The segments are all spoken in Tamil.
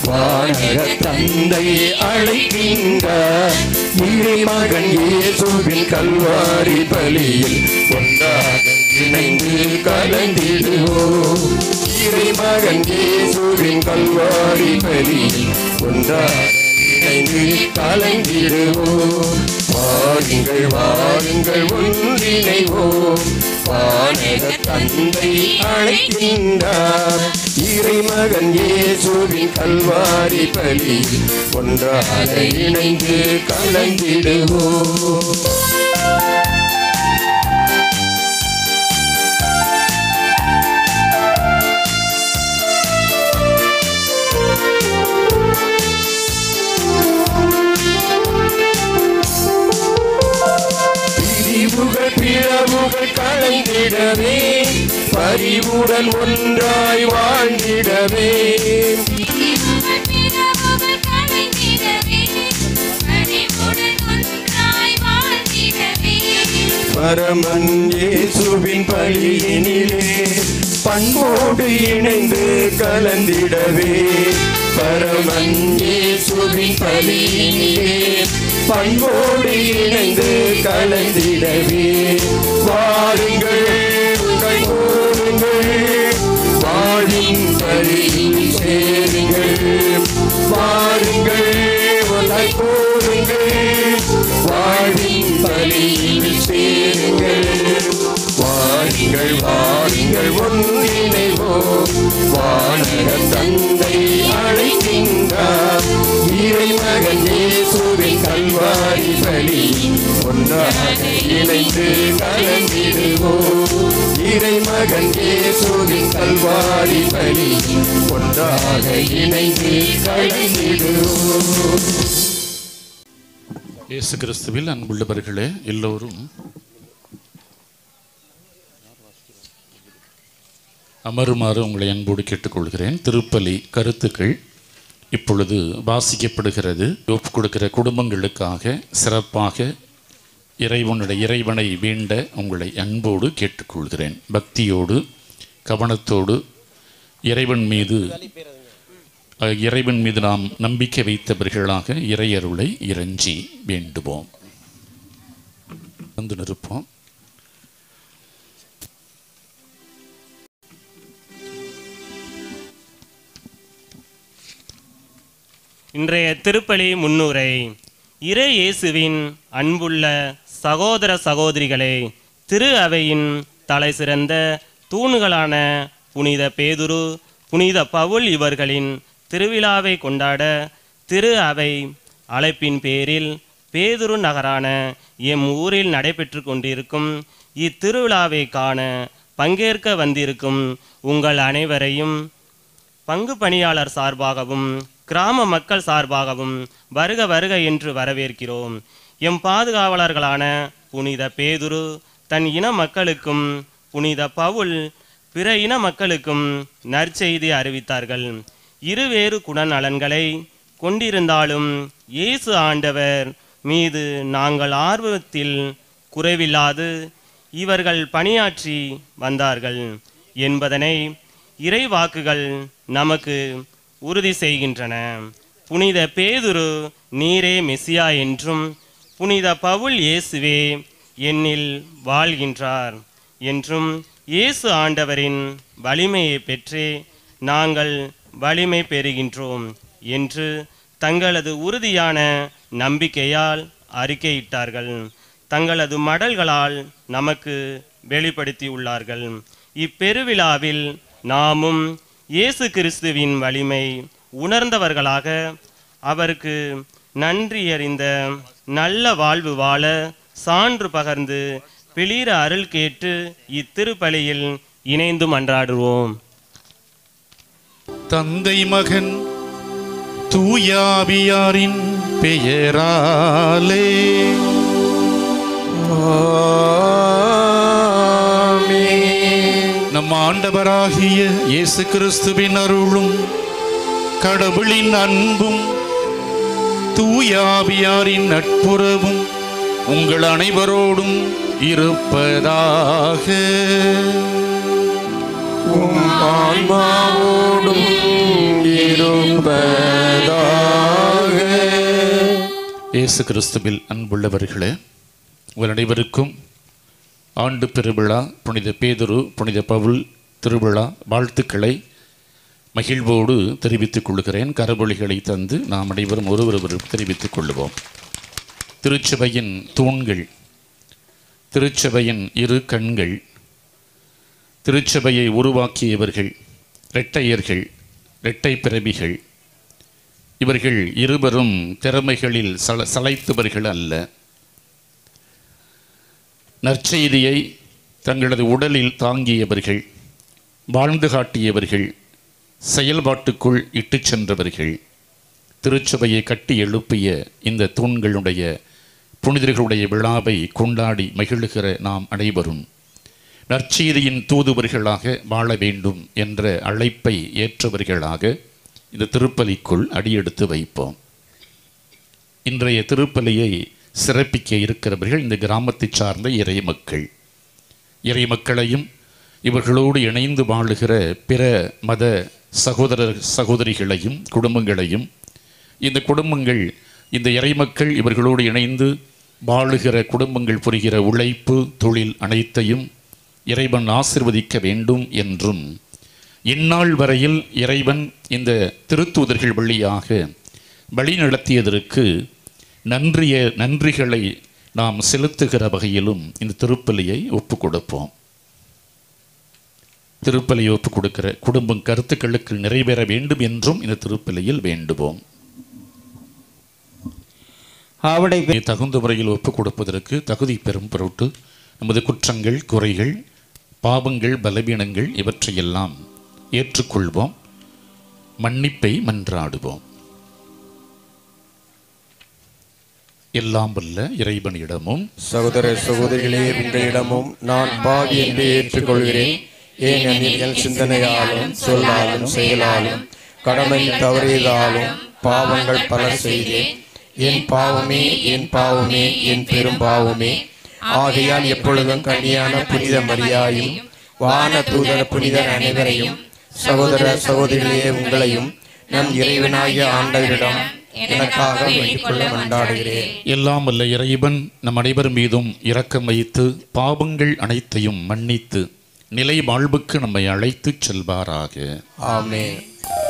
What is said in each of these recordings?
வானக தந்தை அழைக்கின்றார் இறை மகன் இயேசுவின் கல்வாரி பலியில் ஒன்றாக இணைந்து கலந்திடுவோம் இறை மகன் இயேசுவின் கல்வாரி பலியில் ஒன்றாக இணைந்து கலந்திடுவோம் வாருங்கள் வாருங்கள் ஒன்றிணைவோம் வானக தந்தை அழைக்கின்றார் இறைமகன் இயேசுவின் கல்வாரி பலி ஒன்றாக இணைந்து கலந்திடுவோம் பிரிவுகள் பிளவுகள் கலைந்திடவே பரிவுடன் ஒன்றாய் வாழ்ந்திடவே பரமன் இயேசுவின் பலியினிலே பண்போடு இணைந்து கலந்திடவே பரமன் இயேசுவின் பலியினிலே பண்போடு இணைந்து கலந்திடவே வாருங்கள் உங்கள் கூறுங்கள் வாழின் பலியில் சேருங்கள் வாருங்கள் ஒன்றாய் கூறுங்கள் வாழின் பலியில் சேருங்கள் வாருங்கள் வாருங்கள் ஒன்றிணைவோம் வானக தந்தை அழைக்கின்றார் இறைமகன் இயேசுவின் கல்வாரி பலி ஒன்றாக இணைந்து கலந்திடுவோம் இறைமகன் இயேசுவின் கல்வாரி பலி ஒன்றாக இணைந்து கலந்திடுவோம் இயேசு கிறிஸ்துவில் அன்புள்ளவர்களே எல்லோரும் அமருமாறு உங்களை அன்போடு கேட்டுக்கொள்கிறேன் திருப்பலி கருத்துக்கள் இப்பொழுது வாசிக்கப்படுகிறது ஒப்பு கொடுக்கிற குடும்பங்களுக்காக சிறப்பாக இறைவனுடைய இறைவனை வேண்ட உங்களை அன்போடு கேட்டுக்கொள்கிறேன் பக்தியோடு கவனத்தோடு இறைவன் மீது அஹ், இறைவன் மீது நாம் நம்பிக்கை வைத்தவர்களாக இறையருளை இறைஞ்சி வேண்டுவோம் வந்து நிற்போம் இன்றைய திருப்பலி முன்னுரை இறை இயேசுவின் அன்புள்ள சகோதர சகோதரிகளே திரு அவையின் தலை சிறந்த தூண்களான புனித பேதுரு புனித பவுல் இவர்களின் திருவிழாவை கொண்டாட திரு அவை அழைப்பின் பேரில் பேதுரு நகரான எம் ஊரில் நடைபெற்று கொண்டிருக்கும் இத்திருவிழாவை காண பங்கேற்க வந்திருக்கும் உங்கள் அனைவரையும் பங்கு பணியாளர் சார்பாகவும் கிராம மக்கள் சார்பாகவும் வருக வருக என்று வரவேற்கிறோம் எம் பாதுகாவலர்களான புனித பேதுரு தன் இன மக்களுக்கும் புனித பவுல் பிற இன மக்களுக்கும் நற்செய்தி அறிவித்தார்கள் இருவேறு குணநலன்களை கொண்டிருந்தாலும் இயேசு ஆண்டவர் மீது நாங்கள் ஆர்வத்தில் குறைவில்லாது இவர்கள் பணியாற்றி வந்தார்கள் என்பதனை இறைவாக்குகள் நமக்கு உறுதி செய்கின்றன புனித பேதுரு நீரே மெசியா என்றும் புனித பவுல் இயேசுவே என்னில் வாழ்கின்றார் என்றும் இயேசு ஆண்டவரின் வலிமையை பெற்றே நாங்கள் வலிமை பெறுகின்றோம் என்று தங்களது உறுதியான நம்பிக்கையால் அறிக்கையிட்டார்கள் தங்களது மடல்களால் நமக்கு வெளிப்படுத்தியுள்ளார்கள் இப்பெருவிழாவில் நாமும் இயேசு கிறிஸ்துவின் வலிமை உணர்ந்தவர்களாக அவருக்கு நன்றியறிந்த நல்ல வாழ்வு வாழ சான்று பகர்ந்து பிளிர அருள் கேட்டு இத்திருப்பலியில் இணைந்து மன்றாடுவோம் தந்தை மகன் தூயாவியாரின் பெயராலே நம் ஆண்டவராகிய இயேசு கிறிஸ்துவின் அருளும் கடவுளின் அன்பும் தூயாவியாரின் நட்புறவும் உங்கள் அனைவரோடும் இருப்பதாக உம் ஆன்மாவோடும் இருப்பதாக இயேசு கிறிஸ்துவில் அன்புள்ளவர்களே உங்கள் அனைவருக்கும் ஆண்டு பெருவிழா புனித பேதுரு புனித பவுல் திருவிழா வாழ்த்துக்களை மகிழ்வோடு தெரிவித்துக் கொள்கிறேன் கரவொலிகளை தந்து நாம் அனைவரும் ஒருவரொரு தெரிவித்துக் கொள்வோம் திருச்சபையின் தூண்கள் திருச்சபையின் இரு கண்கள் திருச்சபையை உருவாக்கியவர்கள் இரட்டையர்கள் இரட்டை பிறவிகள் இவர்கள் இருவரும் திறமைகளில் சல சளைத்தவர்கள் அல்ல நற்செய்தியை தங்களது உடலில் தாங்கியவர்கள் வாழ்ந்து காட்டியவர்கள் செயல்பாட்டுக்குள் இட்டுச் சென்றவர்கள் திருச்சபையை கட்டி எழுப்பிய இந்த தூண்களுடைய புனிதர்களுடைய விழாவை கொண்டாடி மகிழுகிற நாம் அனைவரும் நற்செய்தியின் தூதுவர்களாக வாழ வேண்டும் என்ற அழைப்பை ஏற்றவர்களாக இந்த திருப்பலிக்குள் அடியெடுத்து வைப்போம் இன்றைய திருப்பலியை சிறப்பிக்க இருக்கிறவர்கள் இந்த கிராமத்தை சார்ந்த இறை மக்கள் இறை மக்களையும் இவர்களோடு இணைந்து வாழுகிற பிற மத சகோதர சகோதரிகளையும் குடும்பங்களையும் இந்த குடும்பங்கள் இந்த இறைமக்கள் இவர்களோடு இணைந்து வாழுகிற குடும்பங்கள் புரிகிற உழைப்பு தொழில் அனைத்தையும் இறைவன் ஆசிர்வதிக்க வேண்டும் என்றும் இந்நாள் வரையில் இறைவன் இந்த திருத்தூதர்கள் வழியாக வழி நடத்தியதற்கு நன்றிய நன்றிகளை நாம் செலுத்துகிற வகையிலும் இந்த திருப்பலியை ஒப்புக் கொடுப்போம் திருப்பலியை ஒப்புக் கொடுக்கிற குடும்பம் கருத்துக்களுக்கு நிறைவேற வேண்டும் என்றும் இந்த திருப்பலியில் வேண்டுவோம் ஆவடை பெ- தகுந்த முறையில் ஒப்புக் கொடுப்பதற்கு தகுதி பெறும் பொருட்டு நமது குற்றங்கள் குறைகள் பாவங்கள் பலவீனங்கள் இவற்றையெல்லாம் ஏற்றுக்கொள்வோம் மன்னிப்பை மன்றாடுவோம் எல்லாம் வல்ல இறைவனிடமும் சகோதர சகோதரிகளே உங்களிடமும் நான் பாவி என்று ஏற்றுக்கொள்கிறேன் ஏனெனில் என் சிந்தனையாலும் சொல்லாலும் செயலாலும் கடமை தவறியதாலும் பாவங்கள் பல செய்தேன் என் பாவமே என் பாவமே என் பெரும் பாவமே ஆகையால் எப்பொழுதும் கன்னியான புனித மரியாயும் வான தூதர புனிதர் அனைவரையும் சகோதர சகோதரிகளே உங்களையும் நம் இறைவனாகிய ஆண்டவரிடம் எனக்காக வேண்டிக் கொள்ள மன்றாடுகிறேன் எல்லாம் வல்ல இறைவன் நம் அனைவர் மீதும் இரக்கம் வைத்து பாவங்கள் அனைத்தையும் மன்னித்து நிலை வாழ்வுக்கு நம்மை அழைத்துச் செல்வாராக ஆமென்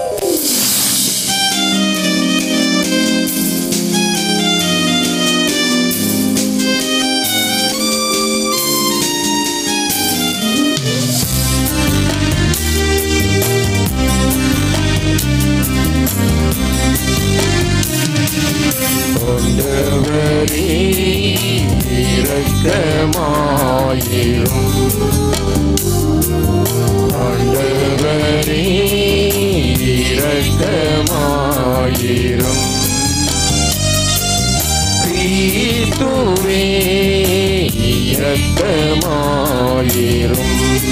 கொண்டவரே இரக்கமாயிரும் ஆண்டவரே இரக்கமாயிரும் கிறிஸ்துவே இரக்கமாயிரும்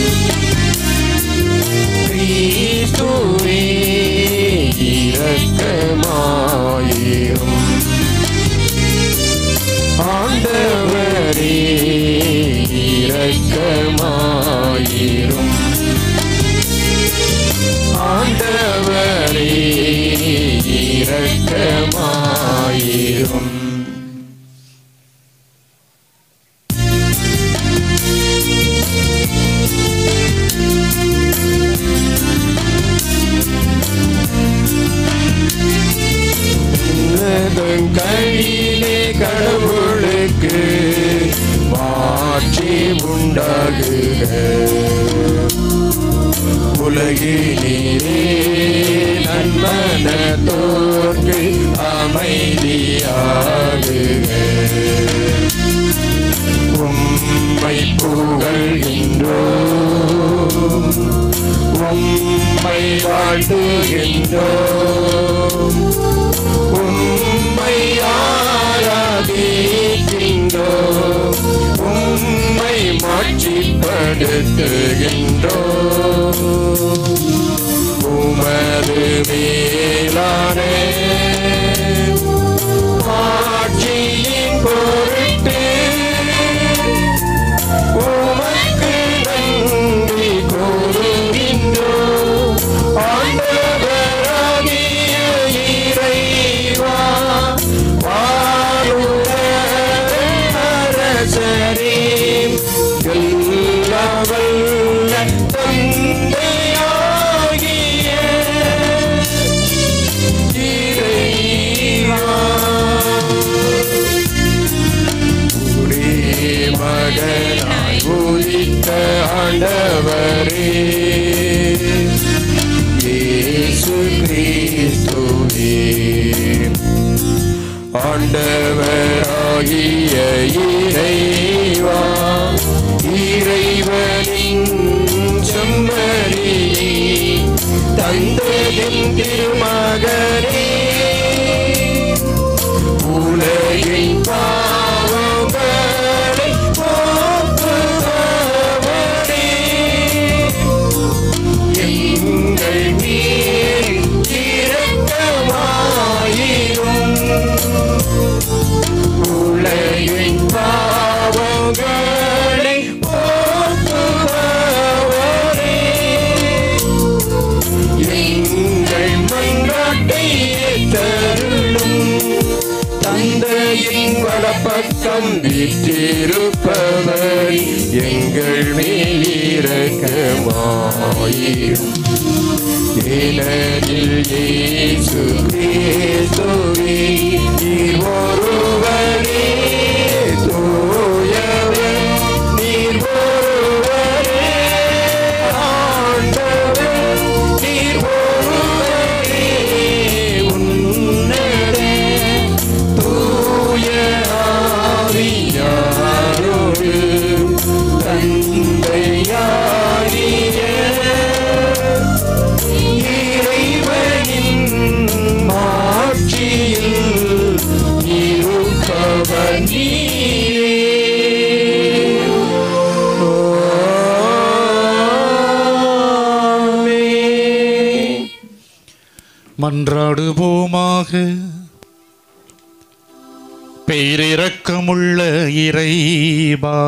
கிறிஸ்துவே இரக்கமாயிரும் ஆண்டவரே இரக்கமாயிரும் ஆண்டவரே இரக்கமாயிரும் கையிலே கடவுளுக்கு மாற்றி உண்டாகுக உலகிலே நன்மனத்தோர்க்கு அமைதியாகுக உம்மை புகழ்கின்றோம் உம்மை வாழ்த்துகின்றோம் உம்மை ஆராதிக்கின்றோம் உம்மை மாட்சிப்படுத்துகின்றோம் உமது மேலான ஆட்சியின் பொருட்டு உமக்கு நன்றி கூறுகின்றோம் மன்னனாய் உதித்த ஆண்டவரே இயேசு கிறிஸ்துவே ஆண்டவராகிய இறைவா இறைவனின் செம்மறியே தந்ததின் திருமகனே உலகின் பாவங்களை போக்குபவரே எங்கள் மேல் இரக்கமாயிரும் உலகின் பாவங்களை போக்குபவரே எங்கள் மன்றாட்டை ஏற்றருளும் தந்தையின் வலப்பக்கம் வீற்றிருப்பவர் எங்கள் மேல் இரக்கமாயிரும் ஏனெனில் இயேசு கிறிஸ்துவே நீர் ஒருவரே தூயவர் நீர் ஒருவரே ஆண்டவர் நீர் ஒருவரே உன்னத தூய ஆவியாரோடு தந்தையாகிய இறைவனின் மாட்சியில் இருப்பவர் நீரே. ஆமென். மன்றாடுவோமாக பேரிரக்கமுள்ள இறைவா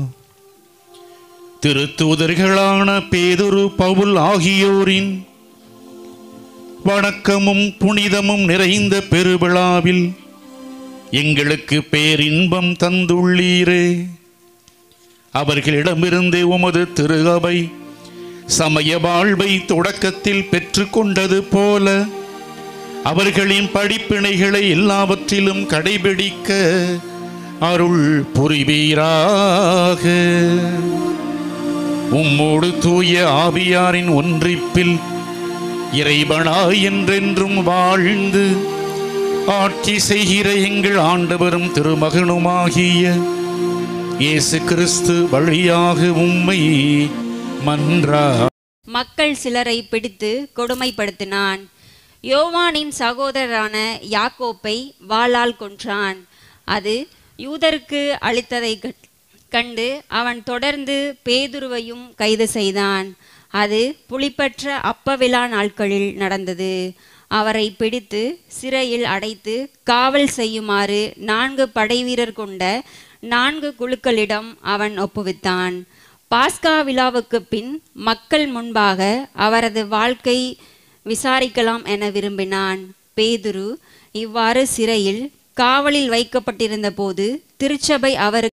திருத்தூதர்களான பேதுரு பவுல் ஆகியோரின் வணக்கமும் புனிதமும் நிறைந்த பெருவிழாவில் எங்களுக்கு பேரின்பம் தந்துள்ளீரே அவர்களிடமிருந்து உமது திரு அவை சமய வாழ்வை தொடக்கத்தில் பெற்றுக்கொண்டது போல அவர்களின் படிப்பினைகளை எல்லாவற்றிலும் கடைபிடிக்க அருள் புரிவீராக உம்மோடு தூய ஆவியாரின் ஒன்றிப்பில் இறைவனாய் என்றென்றும் வாழ்ந்து ஆட்சி செய்கிற எங்கள் ஆண்டவரும் திருமகனுமாகிய இயேசு கிறிஸ்து வழியாக உம்மை மன்றா மக்கள் சிலரை பிடித்து கொடுமைப்படுத்தினான் யோவானின் சகோதரரான யாக்கோப்பை வாளால் கொன்றான் அது யூதருக்கு அளித்ததை கட்- கண்டு அவன் தொடர்ந்து பேதுருவையும் கைது செய்தான் அது புலிப்பற்ற அப்பவிழா நாட்களில் நடந்தது அவரை பிடித்து சிறையில் அடைத்து காவல் செய்யுமாறு நான்கு படைவீரர் கொண்ட நான்கு குழுக்களிடம் அவன் ஒப்புவித்தான் பாஸ்கா விழாவுக்கு பின் மக்கள் முன்பாக அவரது வாழ்க்கை விசாரிக்கலாம் என விரும்பினான் பேதுரு இவ்வாறு சிறையில் காவலில் வைக்கப்பட்டிருந்த போது திருச்சபை அவருக்கு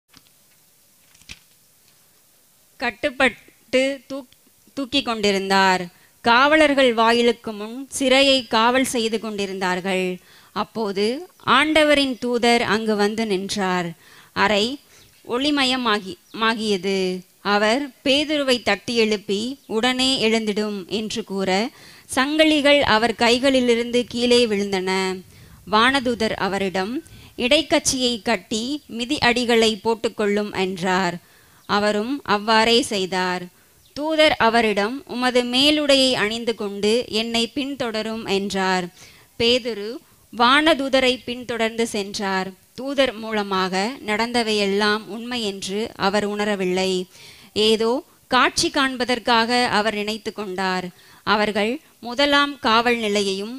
கட்டுப்பட்டு தூக் தூக்கிக் கொண்டிருந்தார் காவலர்கள் வாயிலுக்கு முன் சிறையை காவல் செய்து கொண்டிருந்தார்கள் அப்போது ஆண்டவரின் தூதர் அங்கு வந்து நின்றார் அறை ஒளிமயமாகி மாகியது அவர் பேதுருவை தட்டி எழுப்பி உடனே எழுந்திடும் என்று கூற சங்கிலிகள் அவர் கைகளிலிருந்து கீழே விழுந்தன வானதூதர் அவரிடம் இடைக்கச்சியை கட்டி மிதி அடிகளை போட்டுக்கொள்ளும் என்றார் அவரும் அவ்வாறே செய்தார் தூதர் அவரிடம் உமது மேலுடையை அணிந்து கொண்டு என்னை பின்தொடரும் என்றார் பேதுரு வானதூதரை பின்தொடர்ந்து சென்றார் தூதர் மூலமாக நடந்தவையெல்லாம் உண்மை என்று அவர் உணரவில்லை ஏதோ காட்சி காண்பதற்காக அவர் நினைத்து கொண்டார் அவர்கள் முதலாம் காவல் நிலையையும்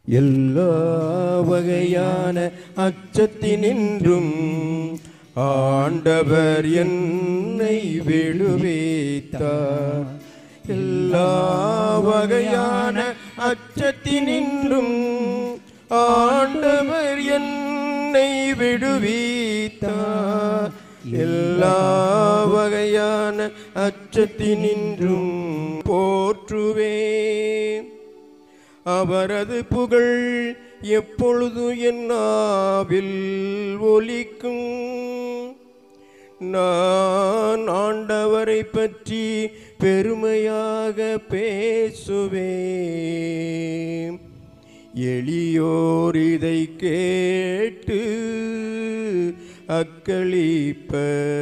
எல்லா வகையான அச்சத்தினின்றும் ஆண்டவர் என்னை விடுவித்தார் எல்லா வகையான அச்சத்தினின்றும் ஆண்டவர் என்னை விடுவித்தார் எல்லா வகையான அச்சத்தினின்றும் போற்றுவேன் அவரது புகழ் எப்பொழுது என் நாவில் ஒலிக்கும் நான் ஆண்டவரை பற்றி பெருமையாக பேசுவேன் எளியோர் இதை கேட்டு அக்களிப்ப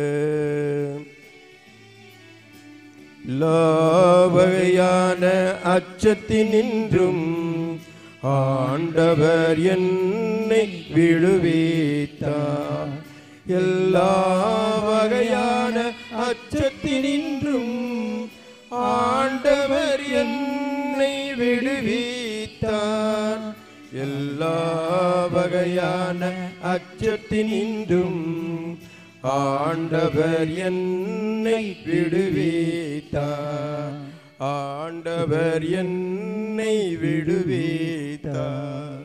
லாவகையான அச்சத்தினின்றும் ஆண்டவர் என்னை விடுவித்தார் எல்லா வகையான அச்சத்தினின்றும் ஆண்டவர் என்னை விடுவித்தார் எல்லா வகையான அச்சத்தினின்றும் ஆண்டவர் என்னை விடுவித்தார் ஆண்டவர் என்னை விடுவித்தார்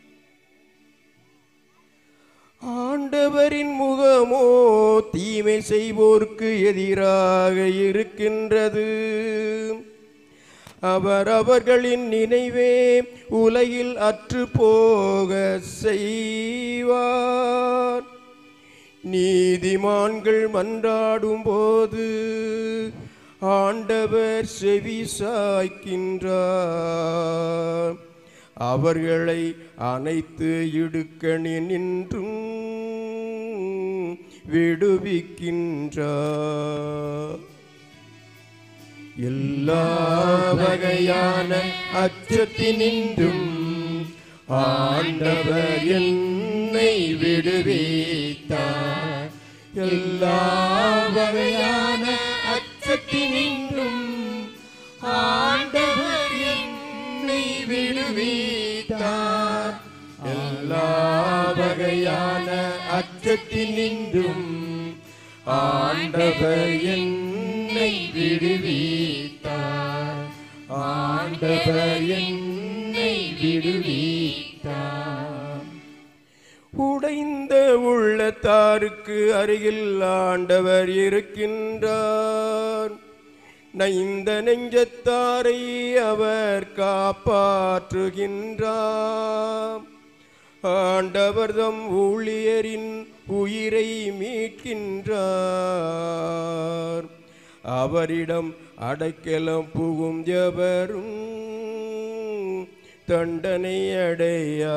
ஆண்டவரின் முகமோ தீமை செய்வோர்க்கு எதிராக இருக்கின்றது அவர் அவர்களின் நினைவே உலகில் அற்று போக செய்வார் நீதிமான்கள் மன்றாடும் போது ஆண்டவர் செவி சாய்க்கின்றார் அவர்களை அனைத்து இடுக்கணி நின்றும் விடுவிக்கின்றார் எல்லா வகையான அச்சத்தினின்றும் ஆண்டவர் என்னை விடுவித்தார் எல்லா வகையான அச்சத்தினின்றும் ஆண்டவர் என்னை விடுவித்தார் எல்லா வகையான அச்சத்தினின்றும் ஆண்டவர் என்னை விடுவித்தார் ஆண்டவர் என்னை விடுவித்தார் உடைந்த உள்ளத்தாருக்கு அருகில் ஆண்டவர் இருக்கின்றார் நைந்த நெஞ்சத்தாரை அவர் காப்பாற்றுகின்றார் ஆண்டவர் தம் ஊழியரின் உயிரை மீட்கின்றார் அவரிடம் அடைக்கலம் புகும் எவரும் தண்டனை அடையா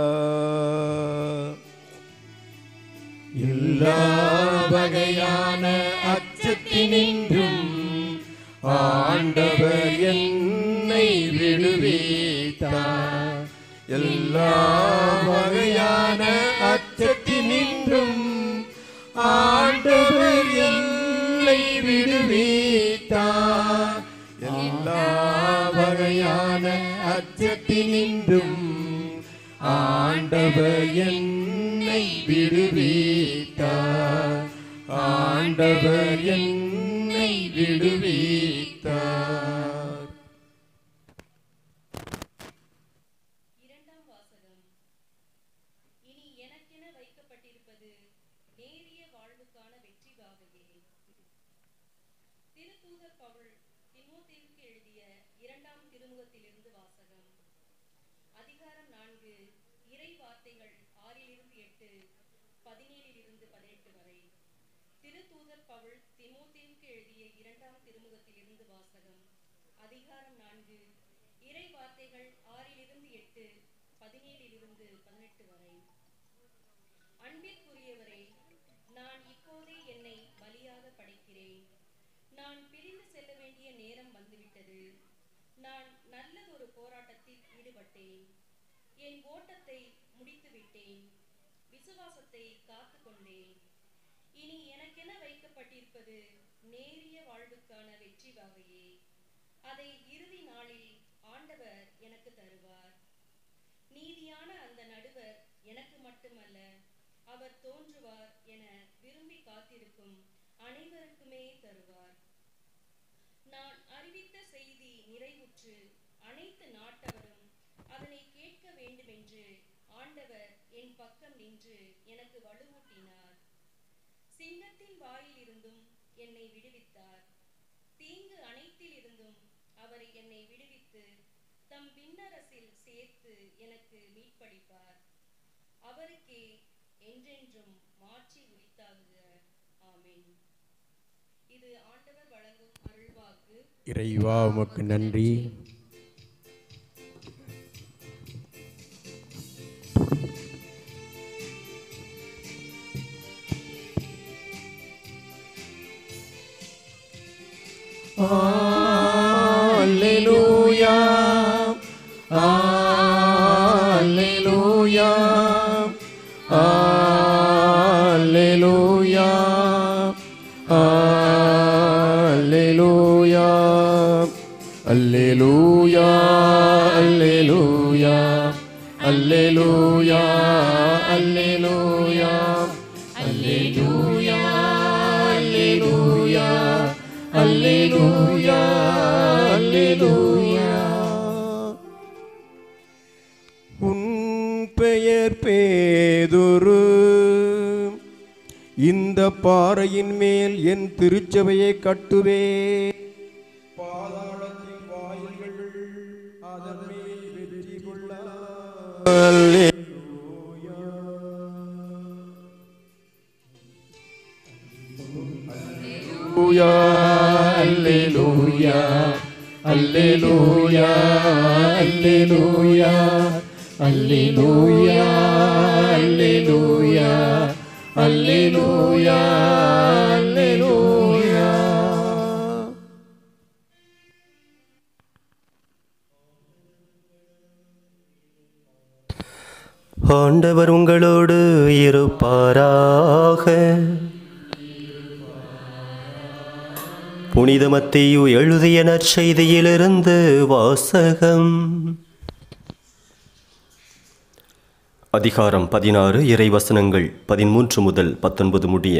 எல்லா வகையான அச்சத்தினின்றும் ஆண்டவர் என்னை விடுவித்தார் எல்லா வகையான அச்சத்தினின்றும் ஆண்டவர் என்னை விடுவித்தார் எல்லா வகையான அச்சத்தினின்றும் ஆண்டவர் என்னை விடுவித்தார் ஆண்டவர் என்னை விடுவித்தார் இரண்டாம் வாசகம் இனி எனக்கென வைக்கப்பட்டிருப்பது நேரிய வாழ்வுக்கான வெற்றி வாகையே திருத்தூதர் பவுல் திமோத்தேயுவுக்கு எழுதிய இரண்டாம் திருமுகத்திலிருந்து வாசகம் அதிகாரம் நான்கு இறை வார்த்தைகள் ஆறிலிருந்து எட்டு பதினேழிலிருந்து பதினெட்டு வரை திருத்தூதர் பவுல் திமோத்தேயுவுக்கு எழுதிய இரண்டாம் திருமுகத்திலிருந்து வாசகம் அதிகாரம் நான்கு இறை வார்த்தைகள் ஆறிலிருந்து எட்டு பதினேழிலிருந்து பதினெட்டு வரை அன்பிற்குரியவரே நான் இப்போதே என்னை பலியாக படைக்கிறேன் நான் பிரிந்து செல்ல வேண்டிய நேரம் வந்துவிட்டது நான் நல்லதொரு போராட்டத்தில் ஈடுபட்டேன் என் ஓட்டத்தை முடித்து விட்டேன் விசுவாசத்தை காத்து கொண்டேன் இனி எனக்கென வைக்கப்பட்டிருப்பது நேரிய வாழ்வுக்கான வெற்றி வாகையே அதை இறுதி நாளில் ஆண்டவர் எனக்கு தருவார் நீதியான எனக்கு மட்டுமல்ல அவர் தோன்றுவார் என விரும்பி காத்திருக்கும் அனைவருக்குமே தருவார் நான் அறிவித்த செய்தி நிறைவுற்று அனைத்து நாட்டவரும் அதனை கேட்க வேண்டுமென்று ஆண்டவர் என் பக்கம் நின்று எனக்கு வலுவூட்டினார் சிங்கத்தின் வாயிலிருந்தும் என்னை விடுவித்தார் தீங்கு அனைத்திலிருந்தும் அவர் என்னை விடுவித்து தம் விண்ணரசில் சேர்த்து எனக்கு மீட்பளிப்பார் அவருக்கே என்றென்றும் மாற்றி உரித்தாகுக ஆமென் இது ஆண்டவர் வழங்கும் அருள்வாக்கு இறைவா உமக்கு நன்றி Alleluia. Alleluia. Alleluia. Alleluia. Alleluia. Alleluia. Alleluia. Alleluia. Alleluia. Alleluia. Alleluia. Alleluia. உன் பெயர் பேதுரு இந்த பாறையின் மேல் என் திருச்சபையை கட்டுவே பாதாளத்தின் வாயில்கள் அதன் மேல் வெற்றி கொள்ள Alleluia, Alleluia, Alleluia, Alleluia, Alleluia, Alleluia, Alleluia. ஆண்டவர் உங்களோடு இருப்பாராக புனித மத்தேயு எழுதிய நற்செய்தியிலிருந்து வாசகம் அதிகாரம் பதினாறு இறைவசனங்கள் பதிமூன்று முதல் பத்தொன்பது முடிய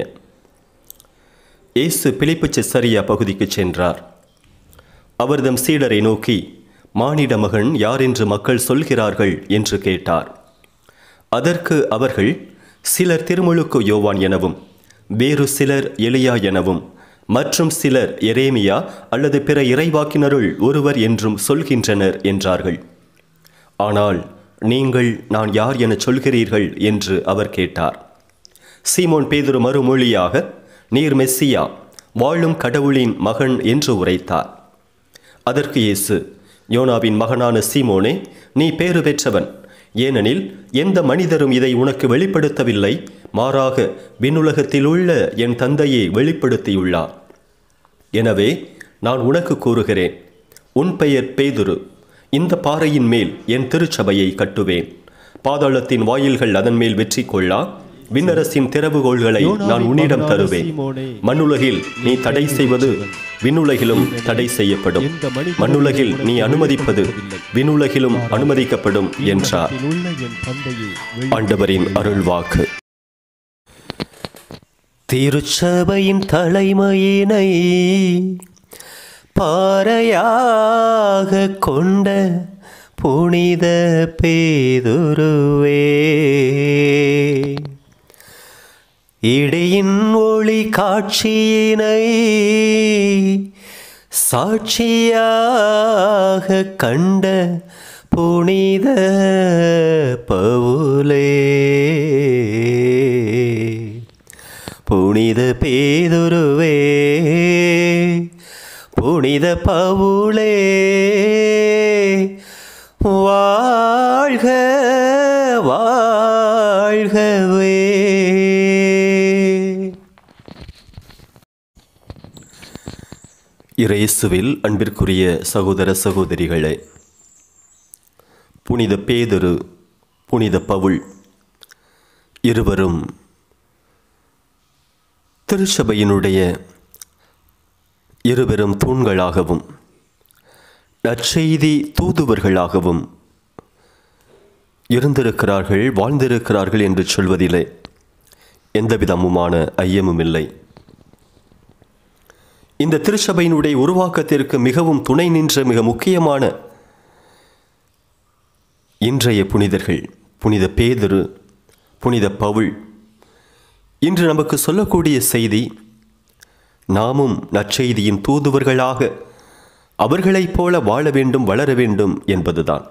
இயேசு பிலிப்பு செசரியா பகுதிக்குச் சென்றார் அவர்தம் சீடரை நோக்கி மானிட மகன் யார் என்று மக்கள் சொல்கிறார்கள் என்று கேட்டார் அதற்கு அவர்கள் சிலர் திருமுழுக்கு யோவான் எனவும் வேறு சிலர் எலியா எனவும் மற்றும் சிலர் எரேமியா அல்லது பிற இறைவாக்கினருள் ஒருவர் என்றும் சொல்கின்றனர் என்றார்கள் ஆனால் நீங்கள் நான் யார் எனச் சொல்கிறீர்கள் என்று அவர் கேட்டார் சீமோன் பேதுரு மறுமொழியாக நீர் மெஸ்ஸியா வாழும் கடவுளின் மகன் என்று உரைத்தார் அதற்கு இயேசு யோனாவின் மகனான சீமோனே நீ பேறு பெற்றவன் ஏனெனில் எந்த மனிதரும் இதை உனக்கு வெளிப்படுத்தவில்லை மாறாக விண்ணுலகத்தில் உள்ள என் தந்தையை வெளிப்படுத்தியுள்ளார் எனவே நான் உனக்கு கூறுகிறேன் உன் பெயர் பேதுரு இந்த பாறையின் மேல் என் திருச்சபையை கட்டுவேன் பாதாளத்தின் வாயில்கள் அதன் மேல் வெற்றி கொள்ளா விண்ணரசின் திறவுகோள்களை நான் உன்னிடம் தருவேன் மண்ணுலகில் நீ தடை செய்வது விண்ணுலகிலும் தடை செய்யப்படும் மண்ணுலகில் நீ அனுமதிப்பது விண்ணுலகிலும் அனுமதிக்கப்படும் என்றார் ஆண்டவரின் அருள்வாக்கு திருச்சபையின் தலைமையினை பாறையாக கொண்ட புனித பேதுருவே இடியின் ஒளி காட்சியினை சாட்சியாக கண்ட புனித பவுலே புனித பேதுருவே புனித பவுலே வாழ்க வாழ்கவே இயேசுவில் அன்பிற்குரிய சகோதர சகோதரிகளே புனித பேதுரு புனித பவுல் இருவரும் திருச்சபையினுடைய இருவரும் தூண்களாகவும் நற்செய்தி தூதுவர்களாகவும் இருந்திருக்கிறார்கள் வாழ்ந்திருக்கிறார்கள் என்று சொல்வதிலே எந்தவிதமுமான ஐயமும் இல்லை இந்த திருச்சபையினுடைய உருவாக்கத்திற்கு மிகவும் துணை நின்ற மிக முக்கியமான இன்றைய புனிதர்கள் புனித பேதுரு புனித பவுல் இன்று நமக்கு சொல்லக்கூடிய செய்தி நாமும் நற்செய்தியின் தூதுவர்களாக அவர்களைப் போல வாழ வேண்டும் வளர வேண்டும் என்பதுதான்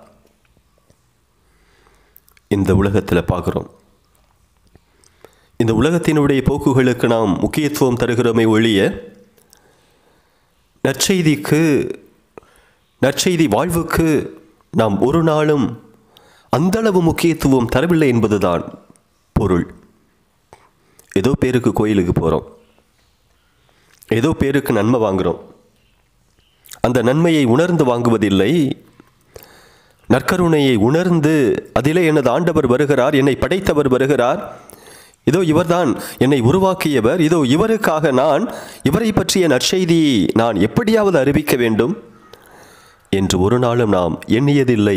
இந்த உலகத்தில் பார்க்குறோம் இந்த உலகத்தினுடைய போக்குகளுக்கு நாம் முக்கியத்துவம் தருகிறோமே ஒழிய நற்செய்திக்கு நற்செய்தி வாழ்வுக்கு நாம் ஒரு நாளும் அந்தளவு முக்கியத்துவம் தரவில்லை என்பதுதான் பொருள் ஏதோ பேருக்கு கோயிலுக்கு போகிறோம் ஏதோ பேருக்கு நன்மை வாங்குகிறோம் அந்த நன்மையை உணர்ந்து வாங்குவதில்லை நற்கருணையை உணர்ந்து அதிலே எனது ஆண்டவர் வருகிறார் என்னை படைத்தவர் வருகிறார் இதோ இவர்தான் என்னை உருவாக்கியவர் இதோ இவருக்காக நான் இவரை பற்றிய நற்செய்தியை நான் எப்படியாவது அறிவிக்க வேண்டும் என்று ஒரு நாளும் நாம் எண்ணியதில்லை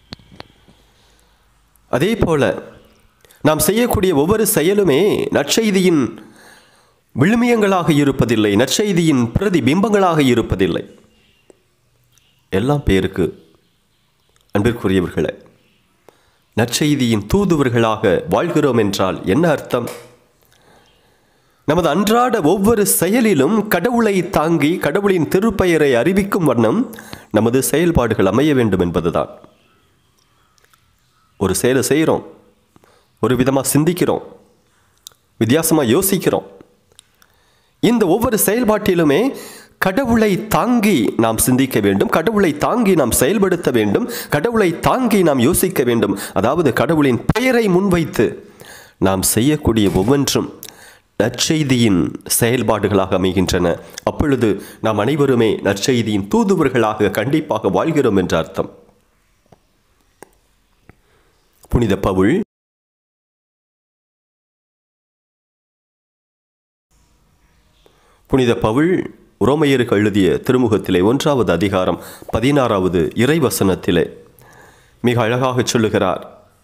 அதே போல நாம் செய்யக்கூடிய ஒவ்வொரு செயலுமே நற்செய்தியின் விழுமியங்களாக இருப்பதில்லை நற்செய்தியின் பிரதிபிம்பங்களாக இருப்பதில்லை எல்லாம் பேருக்கு அன்பிற்குரியவர்களே நற்செய்தியின் தூதுவர்களாக வாழ்கிறோம் என்றால் என்ன அர்த்தம் நமது அன்றாட ஒவ்வொரு செயலிலும் கடவுளை தாங்கி கடவுளின் திருப்பெயரை அறிவிக்கும் வண்ணம் நமது செயல்பாடுகள் அமைய வேண்டும் என்பதுதான் ஒரு செயலை செய்கிறோம் ஒரு விதமாக சிந்திக்கிறோம் வித்தியாசமாக யோசிக்கிறோம் இந்த ஒவ்வொரு செயல்பாட்டிலுமே கடவுளை தாங்கி நாம் சிந்திக்க வேண்டும் கடவுளை தாங்கி நாம் செயல்படுத்த வேண்டும் கடவுளை தாங்கி நாம் யோசிக்க வேண்டும் அதாவது கடவுளின் பெயரை முன்வைத்து நாம் செய்யக்கூடிய ஒவ்வொன்றும் நற்செய்தியின் செயல்பாடுகளாக அமைகின்றன அப்பொழுது நாம் அனைவருமே நற்செய்தியின் தூதுவர்களாக கண்டிப்பாக வாழ்கிறோம் என்ற அர்த்தம் புனித பவுல் புனித பவுல் உரோமையருக்கு எழுதிய திருமுகத்திலே ஒன்றாவது அதிகாரம் பதினாறாவது இறைவசனத்திலே மிக அழகாக சொல்லுகிறார்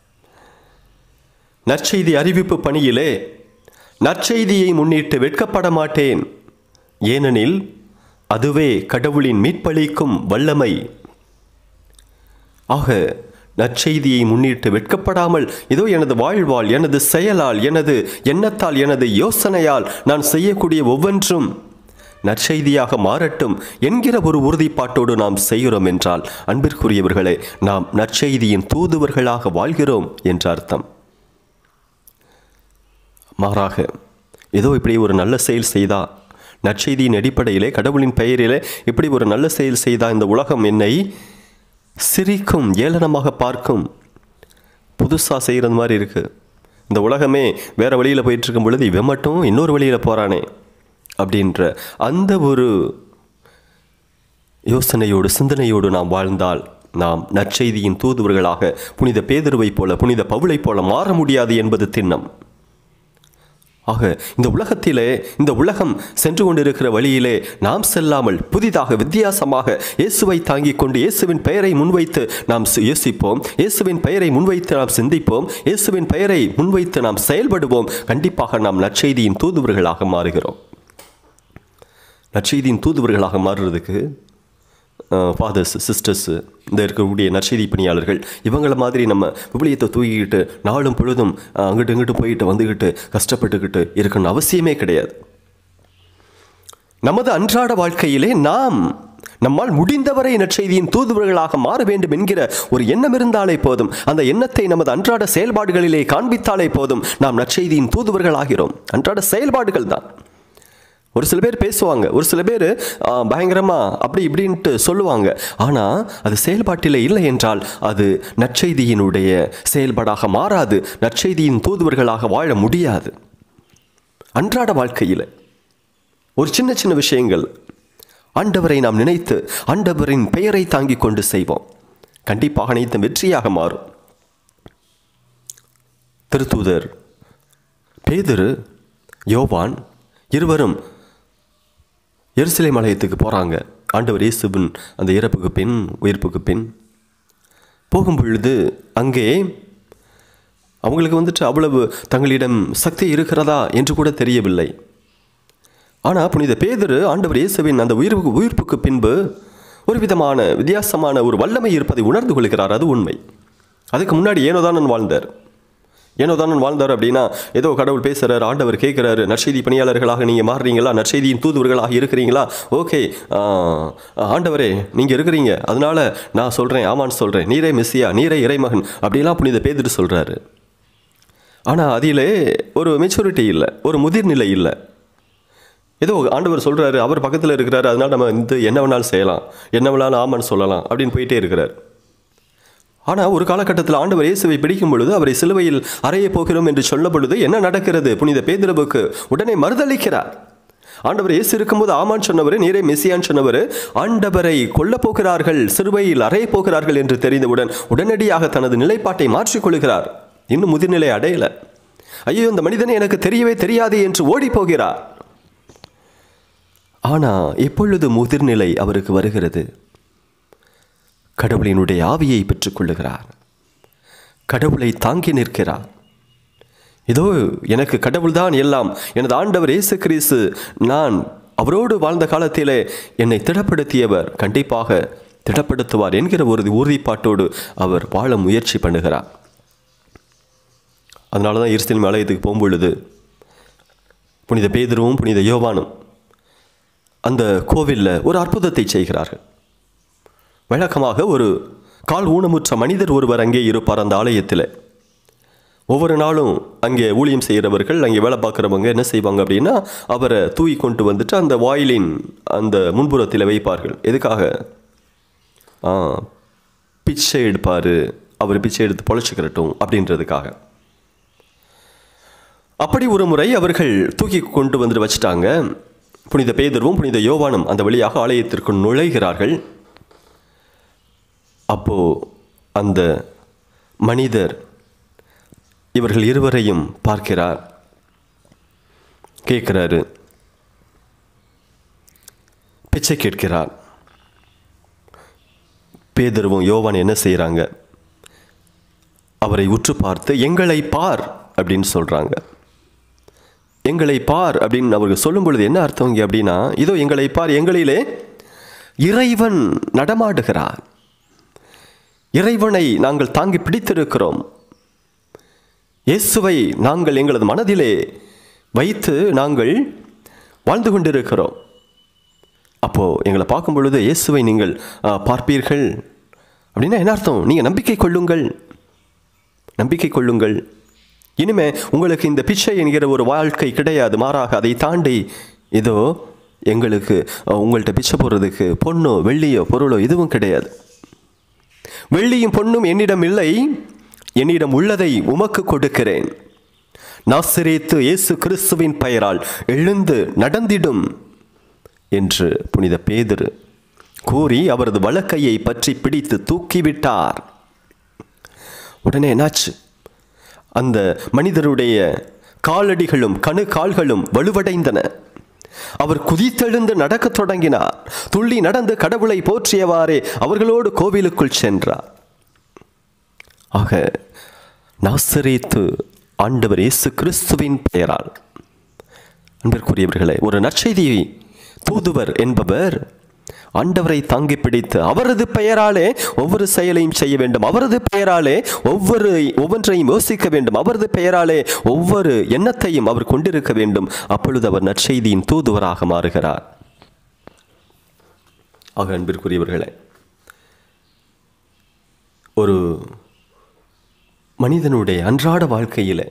நற்செய்தி அறிவிப்பு பணியிலே நற்செய்தியை முன்னிட்டு வெட்கப்பட மாட்டேன் ஏனெனில் அதுவே கடவுளின் மீட்பளிக்கும் வல்லமை ஆக நற்செய்தியை முன்னிட்டு வெட்கப்படாமல் இதோ எனது வாழ்வால் எனது செயலால் எனது எண்ணத்தால் எனது யோசனையால் நான் செய்யக்கூடிய ஒவ்வொன்றும் நற்செய்தியாக மாறட்டும் என்கிற ஒரு உறுதிப்பாட்டோடு நாம் செய்கிறோம் என்றால் அன்பிற்குரியவர்களே நாம் நற்செய்தியின் தூதுவர்களாக வாழ்கிறோம் என்ற அர்த்தம் மாறாக ஏதோ இப்படி ஒரு நல்ல செயல் செய்தா நற்செய்தியின் அடிப்படையிலே கடவுளின் பெயரிலே இப்படி ஒரு நல்ல செயல் செய்தா இந்த உலகம் என்னை சிரிக்கும் ஏளனமாக பார்க்கும் புதுசாக செய்கிறது மாதிரி இருக்குது இந்த உலகமே வேறு வழியில் போயிட்டு இருக்கும் பொழுது இவன் மட்டும் இன்னொரு வழியில் போகிறானே அப்படின்ற அந்த ஒரு யோசனையோடு சிந்தனையோடு நாம் வாழ்ந்தால் நாம் நற்செய்தியின் தூதுவர்களாக புனித பேதுருவைப் போல புனித பவுளைப் போல மாற முடியாது என்பது திண்ணம் ஆக இந்த உலகத்திலே இந்த உலகம் சென்று கொண்டிருக்கிற வழியிலே நாம் செல்லாமல் புதிதாக வித்தியாசமாக இயேசுவை தாங்கிக் கொண்டு இயேசுவின் பெயரை முன்வைத்து நாம் சி- யோசிப்போம் இயேசுவின் பெயரை முன்வைத்து நாம் சிந்திப்போம் இயேசுவின் பெயரை முன்வைத்து நாம் செயல்படுவோம் கண்டிப்பாக நாம் நற்செய்தியின் தூதுவர்களாக மாறுகிறோம் நற்செய்தியின் தூதுவர்களாக மாறுறதுக்கு ஃபாதர்ஸ் சிஸ்டர்ஸு இந்த இருக்கக்கூடிய நற்செய்தி பணியாளர்கள் இவங்கள மாதிரி நம்ம விபிலியத்தை தூக்கிக்கிட்டு நாளும் பொழுதும் அஹ், அங்கிட்டு இங்கிட்டு போயிட்டு வந்துக்கிட்டு கஷ்டப்பட்டுக்கிட்டு இருக்கணும் அவசியமே கிடையாது நமது அன்றாட வாழ்க்கையிலே நாம் நம்மால் முடிந்தவரை நற்செய்தியின் தூதுவர்களாக மாற வேண்டும் என்கிற ஒரு எண்ணம் இருந்தாலே போதும் அந்த எண்ணத்தை நமது அன்றாட செயல்பாடுகளிலே காண்பித்தாலே போதும் நாம் நற்செய்தியின் தூதுவர்களாகிறோம் அன்றாட செயல்பாடுகள் தான் ஒரு சில பேர் பேசுவாங்க ஒரு சில பேர் பயங்கரமாக அப்படி இப்படின்ட்டு சொல்லுவாங்க ஆனால் அது செயல்பாட்டில் இல்லை என்றால் அது நற்செய்தியினுடைய செயல்பாடாக மாறாது நற்செய்தியின் தூதுவர்களாக வாழ முடியாது அன்றாட வாழ்க்கையில் ஒரு சின்ன சின்ன விஷயங்கள் ஆண்டவரை நாம் நினைத்து ஆண்டவரின் பெயரை தாங்கிக் கொண்டு செய்வோம் கண்டிப்பாக அனைத்தும் வெற்றியாக மாறும் திருத்தூதர் பேதுரு யோவான் இருவரும் எருசலேம் ஆலயத்துக்கு போகிறாங்க ஆண்டவர் இயேசுவின் அந்த இறப்புக்கு பின் உயிர்ப்புக்கு பின் போகும் பொழுது அங்கே அவங்களுக்கு வந்துட்டு அவ்வளவு தங்களிடம் சக்தி இருக்கிறதா என்று கூட தெரியவில்லை ஆனால் புனித பேதுரு ஆண்டவர் இயேசுவின் அந்த உயிர்ப்பு உயிர்ப்புக்கு பின்பு ஒரு விதமான வித்தியாசமான ஒரு வல்லமை இருப்பதை உணர்ந்து கொள்கிறார் அது உண்மை அதுக்கு முன்னாடி ஏனோதானன் வாழ்ந்தார் ஏனோதானன் வாழ்ந்தார் அப்படின்னா ஏதோ கடவுள் பேசுகிறார் ஆண்டவர் கேட்குறாரு நற்செய்தி பணியாளர்களாக நீங்கள் மாறுறீங்களா நற்செய்தியின் தூதுவர்களாக இருக்கிறீங்களா ஓகே ஆண்டவரே நீங்கள் இருக்கிறீங்க அதனால நான் சொல்கிறேன் ஆமான்னு சொல்கிறேன் நீரே மெஸ்ஸியா நீரே இறைமகன் அப்படிலாம் புனித பேதுரு சொல்கிறாரு ஆனால் அதிலே ஒரு மெச்சூரிட்டி இல்லை ஒரு முதிர்நிலை இல்லை ஏதோ ஆண்டவர் சொல்கிறாரு அவர் பக்கத்தில் இருக்கிறாரு அதனால நம்ம இந்த என்ன வேணாலும் செய்யலாம் என்ன வேணாலும் ஆமான்னு சொல்லலாம் அப்படின்னு போயிட்டே இருக்கிறார் ஆனால் ஒரு காலகட்டத்தில் ஆண்டவர் இயேசுவை பிடிக்கும் பொழுது அவரை சிலுவையில் அறைய போகிறோம் என்று சொல்ல பொழுது என்ன நடக்கிறது புனித பேதுருவுக்கு உடனே மறுதளிக்கிறார் ஆண்டவர் இயேசு இருக்கும்போது ஆமான்னு சொன்னவர் நீரே மெஸ்ஸியான்னு சொன்னவர் ஆண்டவரை கொல்லப் போகிறார்கள் சிறுவையில் அறைய போகிறார்கள் என்று தெரிந்தவுடன் உடனடியாக தனது நிலைப்பாட்டை மாற்றிக்கொள்கிறார் இன்னும் முதிர்நிலை அடையல ஐயோ இந்த மனிதனை எனக்கு தெரியவே தெரியாது என்று ஓடி போகிறார் ஆனால் எப்பொழுது முதிர்நிலை அவருக்கு வருகிறது கடவுளினுடைய ஆவியை பெற்றுக்கொள்ளுகிறார் கடவுளை தாங்கி நிற்கிறார் இதோ எனக்கு கடவுள்தான் எல்லாம் எனது ஆண்டவர் இயேசு கிறிஸ்து நான் அவரோடு வாழ்ந்த காலத்திலே என்னை திடப்படுத்தியவர் கண்டிப்பாக திடப்படுத்துவார் என்கிற ஒரு உறுதிப்பாட்டோடு அவர் வாழ முயற்சி பண்ணுகிறார் அதனால தான் இருஸ்தலிம் ஆலயத்துக்கு போகும்பொழுது புனித பேதுருவும் புனித யோவானும் அந்த கோவிலில் ஒரு அற்புதத்தை செய்கிறார்கள் வழக்கமாக ஒரு கால் ஊனமுற்ற மனிதர் ஒருவர் அங்கே இருப்பார் அந்த ஆலயத்தில் ஒவ்வொரு நாளும் அங்கே ஊழியம் செய்கிறவர்கள் அங்கே வேலை பார்க்குறவங்க என்ன செய்வாங்க அப்படின்னா அவரை தூக்கி கொண்டு வந்துட்டு அந்த வாயிலின் அந்த முன்புறத்தில் வைப்பார்கள் எதுக்காக ஆ, பிச்சை எடுப்பார் அவர் பிச்சை எடுத்து பொழைச்சிக்கிறட்டும் அப்படின்றதுக்காக அப்படி ஒரு முறை அவர்கள் தூக்கி கொண்டு வந்துட்டு வச்சுட்டாங்க புனித பேதர்வும் புனித யோவானும் அந்த வழியாக ஆலயத்திற்கு நுழைகிறார்கள் அப்போ அந்த மனிதர் இவர்கள் இருவரையும் பார்க்கிறார் கேட்கிறாரு பிச்சை கேட்கிறார் பேதருவும் யோவான் என்ன செய்கிறாங்க அவரை உற்று பார்த்து எங்களை பார் அப்படின்னு சொல்கிறாங்க எங்களை பார் அப்படின்னு அவர்கள் சொல்லும் பொழுது என்ன அர்த்தம் இங்கே அப்படின்னா இதோ எங்களை பார் எங்களிலே இறைவன் நடமாடுகிறார் இறைவனை நாங்கள் தாங்கி பிடித்திருக்கிறோம் இயேசுவை நாங்கள் எங்களது மனதிலே வைத்து நாங்கள் வாழ்ந்து கொண்டிருக்கிறோம் அப்போது எங்களை பார்க்கும் பொழுது இயேசுவை நீங்கள் ஆ, பார்ப்பீர்கள் அப்படின்னா என்ன அர்த்தம் நீங்கள் நம்பிக்கை கொள்ளுங்கள் நம்பிக்கை கொள்ளுங்கள் இனிமே உங்களுக்கு இந்த பிச்சை என்கிற ஒரு வாழ்க்கை கிடையாது மாறாக அதை தாண்டி இதோ எங்களுக்கு அஹ், உங்கள்கிட்ட பிச்சை போடுறதுக்கு பொண்ணோ வெள்ளியோ பொருளோ எதுவும் கிடையாது வெள்ளியும் பொண்ணும் என்னிடம் இல்லை என்னிடம் உள்ளதை உமக்கு கொடுக்கிறேன் நாசிரேத்து இயேசு கிறிஸ்துவின் பெயரால் எழுந்து நடந்திடும் என்று புனித பேதுரு கூறி அவரது வழக்கையை பற்றி பிடித்து தூக்கிவிட்டார் உடனே என்னாச்சு அந்த மனிதருடைய காலடிகளும் கணு கால்களும் வலுவடைந்தன அவர் குதித்தெழுந்து நடக்கத் தொடங்கினார் துள்ளி நடந்து கடவுளை போற்றியவாறே அவர்களோடு கோவிலுக்குள் சென்றார் ஆக நாசரேத்து ஆண்டவர் இயேசு கிறிஸ்துவின் பெயரால் அன்பிற்குரியவர்களே ஒரு நற்செய்தியை தூதுவர் என்பவர் ஆண்டவரை தாங்கி பிடித்து அவரது பெயராலே ஒவ்வொரு செயலையும் செய்ய வேண்டும் அவரது பெயராலே ஒவ்வொரு ஒவ்வொன்றையும் யோசிக்க வேண்டும் அவரது பெயராலே ஒவ்வொரு எண்ணத்தையும் அவர் கொண்டிருக்க வேண்டும் அப்பொழுது அவர் நற்செய்தியின் தூதுவராக மாறுகிறார் ஆக அன்பிற்குரியவர்களே ஒரு மனிதனுடைய அன்றாட வாழ்க்கையில்